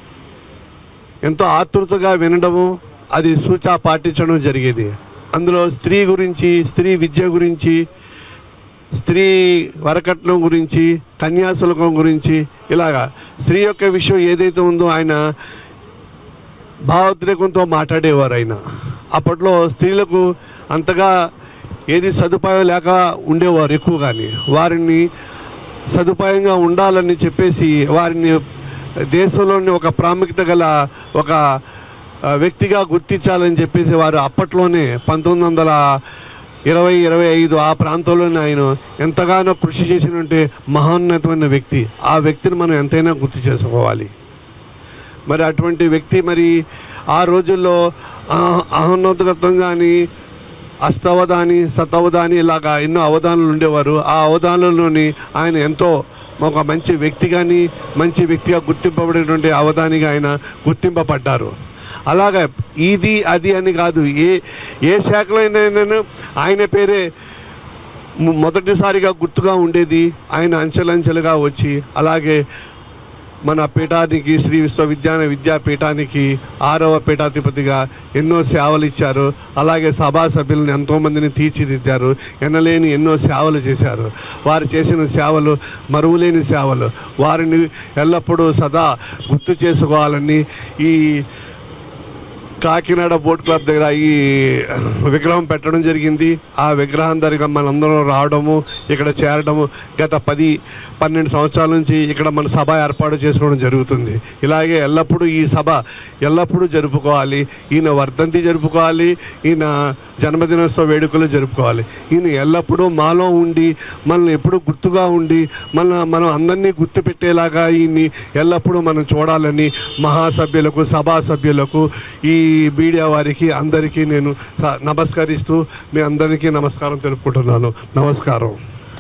ఎంతో ఆతృతగా వినడము అది సూచా పాటించడం జరిగేది అందులో స్త్రీ గురించి స్త్రీ విద్య గురించి స్త్రీ వరకట్నం గురించి కన్యాశుల్కం గురించి ఇలాగా స్త్రీ యొక్క విషయం ఏదైతే ఉందో ఆయన భావోద్రేకంతో మాట్లాడేవారు ఆయన అప్పట్లో స్త్రీలకు అంతగా ఏది సదుపాయం లేక ఉండేవారు ఎక్కువ కానీ వారిని సదుపాయంగా ఉండాలని చెప్పేసి వారిని దేశంలోని ఒక ప్రాముఖ్యత గల ఒక ఆ, వ్యక్తిగా గుర్తించాలని చెప్పేసి వారు అప్పట్లోనే పంతొమ్మిది వందల ఇరవై ఇరవై ఐదు ఆ ప్రాంతంలోనే ఆయన ఎంతగానో కృషి చేసినంటే మహోన్నతమైన వ్యక్తి ఆ వ్యక్తిని మనం ఎంతైనా గుర్తు చేసుకోవాలి మరి అటువంటి వ్యక్తి మరి ఆ రోజుల్లో ఆ- అహోన్నతగతం కానీ అష్టవధాని సతవధాని ఇలాగా ఎన్నో అవధానాలు ఉండేవారు ఆ అవధానంలోని ఆయన ఎంతో ఒక మంచి వ్యక్తి కానీ మంచి వ్యక్తిగా గుర్తింపబడినటువంటి అవధానిగా ఆయన గుర్తింపబడ్డారు అలాగా ఇది అది అని కాదు ఏ ఏ శాఖలో అయినా ఆయన పేరే ము- మొదటిసారిగా గుర్తుగా ఉండేది ఆయన అంచెలంచెలుగా వచ్చి అలాగే మన పీఠానికి శ్రీ విశ్వవిద్యాలయ విద్యాపీఠానికి ఆరవ పీఠాధిపతిగా ఎన్నో సేవలు ఇచ్చారు అలాగే సభా సభ్యులను ఎంతోమందిని తీర్చిదిద్దారు ఎనలేని ఎన్నో సేవలు చేశారు వారు చేసిన సేవలు మరువులేని సేవలు వారిని ఎల్లప్పుడూ సదా గుర్తు చేసుకోవాలని ఈ కాకినాడ బోట్ క్లబ్ దగ్గర ఈ విగ్రహం పెట్టడం జరిగింది ఆ విగ్రహం దగ్గర మనందరం రావడము ఇక్కడ చేరడము గత పది పన్నెండు సంవత్సరాల నుంచి ఇక్కడ మన సభ ఏర్పాటు చేసుకోవడం జరుగుతుంది ఇలాగే ఎల్లప్పుడూ ఈ సభ ఎల్లప్పుడూ జరుపుకోవాలి ఈయన వర్ధంతి జరుపుకోవాలి ఈయన జన్మదినోత్సవ వేడుకలు జరుపుకోవాలి ఈయన ఎల్లప్పుడూ మాలో ఉండి మనల్ని ఎప్పుడూ గుర్తుగా ఉండి మన మనం అందరినీ గుర్తుపెట్టేలాగా ఈయన్ని ఎల్లప్పుడూ మనం చూడాలని మహాసభ్యులకు సభా సభ్యులకు ఈ మీడియా వారికి అందరికీ నేను స- నమస్కరిస్తూ మీ అందరికీ నమస్కారం తెలుపుకుంటున్నాను నమస్కారం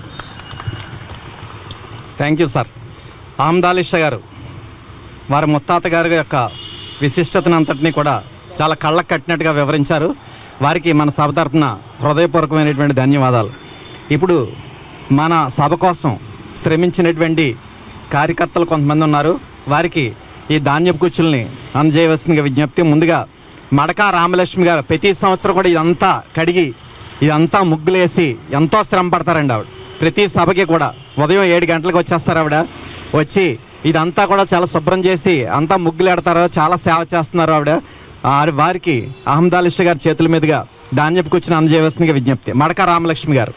థ్యాంక్ యూ సార్ ఆమ్దాలిషా గారు వారి ముత్తాత గారి యొక్క విశిష్టతను అంతటినీ కూడా చాలా కళ్ళకు కట్టినట్టుగా వివరించారు వారికి మన సభ తరపున హృదయపూర్వకమైనటువంటి ధన్యవాదాలు ఇప్పుడు మన సభ కోసం శ్రమించినటువంటి కార్యకర్తలు కొంతమంది ఉన్నారు వారికి ఈ ధాన్యపు కుచ్చుల్ని అందజేయవలసిందిగా విజ్ఞప్తి ముందుగా మడకా రామలక్ష్మి గారు ప్రతి సంవత్సరం కూడా ఇదంతా కడిగి ఇదంతా ముగ్గులేసి ఎంతో శ్రమ పడతారండి ఆవిడ ప్రతి సభకి కూడా ఉదయం ఏడు గంటలకు వచ్చేస్తారు ఆవిడ వచ్చి ఇదంతా కూడా చాలా శుభ్రం చేసి అంతా ముగ్గులు ఎడతారు చాలా సేవ చేస్తున్నారు ఆవిడ ఆ వారికి అహ్మదాలిష గారి చేతుల మీదుగా ధాన్యపు కూర్చుని అందజేయవలసిందిగా విజ్ఞప్తి మడక రామలక్ష్మి గారు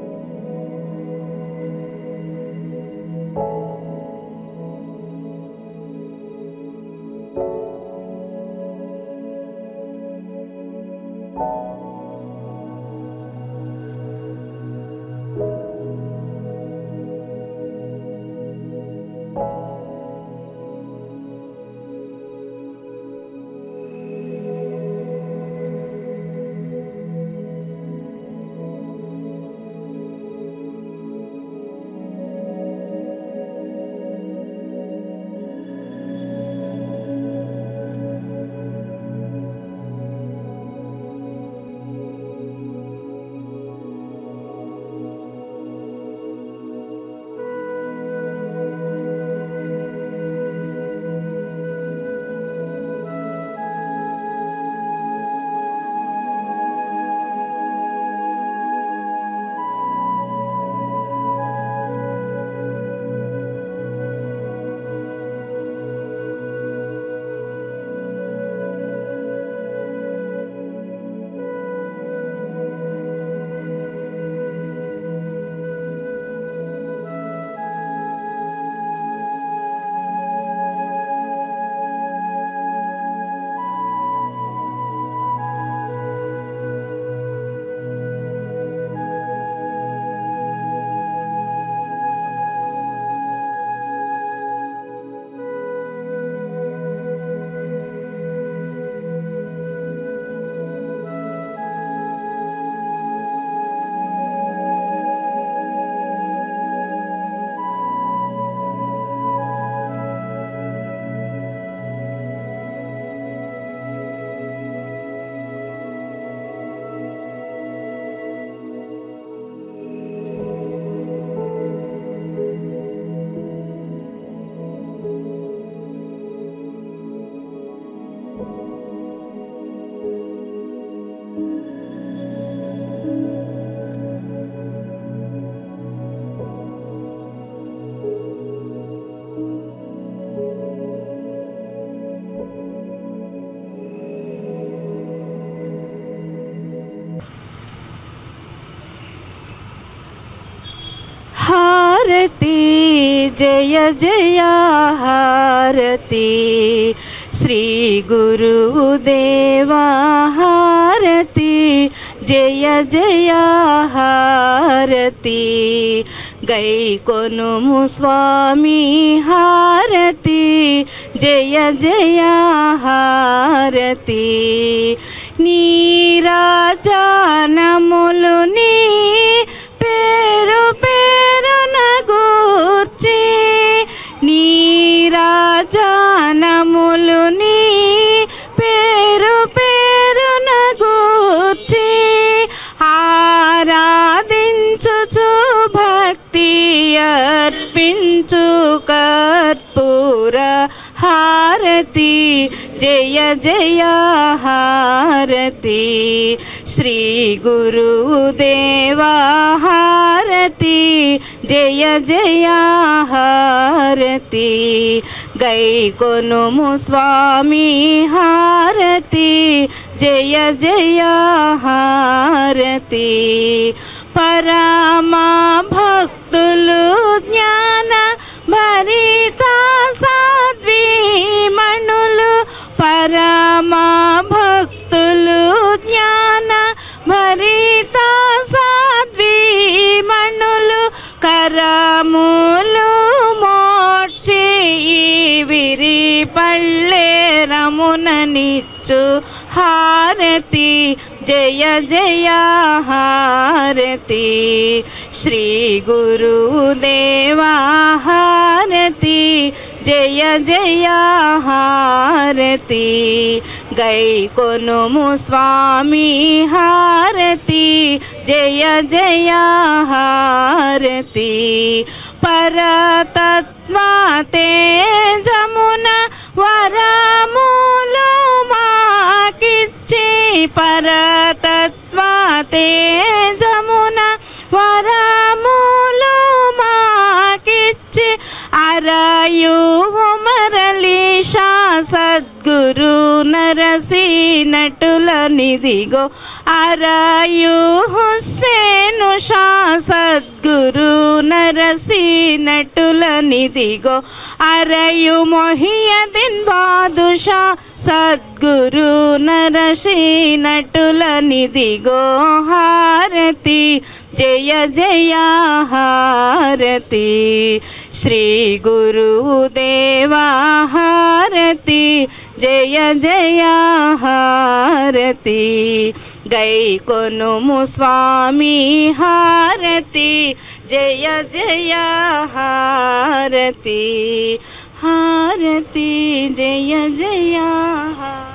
హారతి జయ జయ హారతి శ్రీ గురుదేవా హారతి జయ జయ హారతి గై కొనుము స్వామి హారతి జయ జయ హారతి నీరాజానములు నీ పేరు పేరున గూర్చి నీరాజానములు నీ పేరు పేరున గూర్చి ఆరాధించుచు భక్తి అర్పించు కర్పూర హారతి జయ జయ హారతి శ్రీ గురుదేవా హారతి జయ జయ హారతి గై కొనుము స్వామి హారతి జయ జయ హారతి పరమా భక్తులు జ్ఞాన భరిత సాధ్వీమణులు పరమా భక్తులు జ్ఞాన భరిత సాధ్వీమణులు కరములు మోడ్చి ఈ విరి పళ్ళే రముననిచ్చు హారతి జయ జయ హారతి శ్రీ గురుదేవా హారతి జయ జయ హారతి గై కొనుము స్వామి హారతి జయ జయ హారతి పరతత్వ తేజమున వరములు మాకిచ్చి పరతత్వ తేజమున వరములు నిదిగో అరయు హుస్సేను షా సద్గురు నరసీనటుల నిదిగో అరయు మొహియదిన్ బాదుషా సద్గురు నరసీనటుల నిదిగో హారతి జయ జయ హారతి శ్రీ గురుదేవా హారతి జయ జయ హారతి గై కొనుము స్వామి హారతి జయ జయ హారతి హారతి జయ జయ హారతి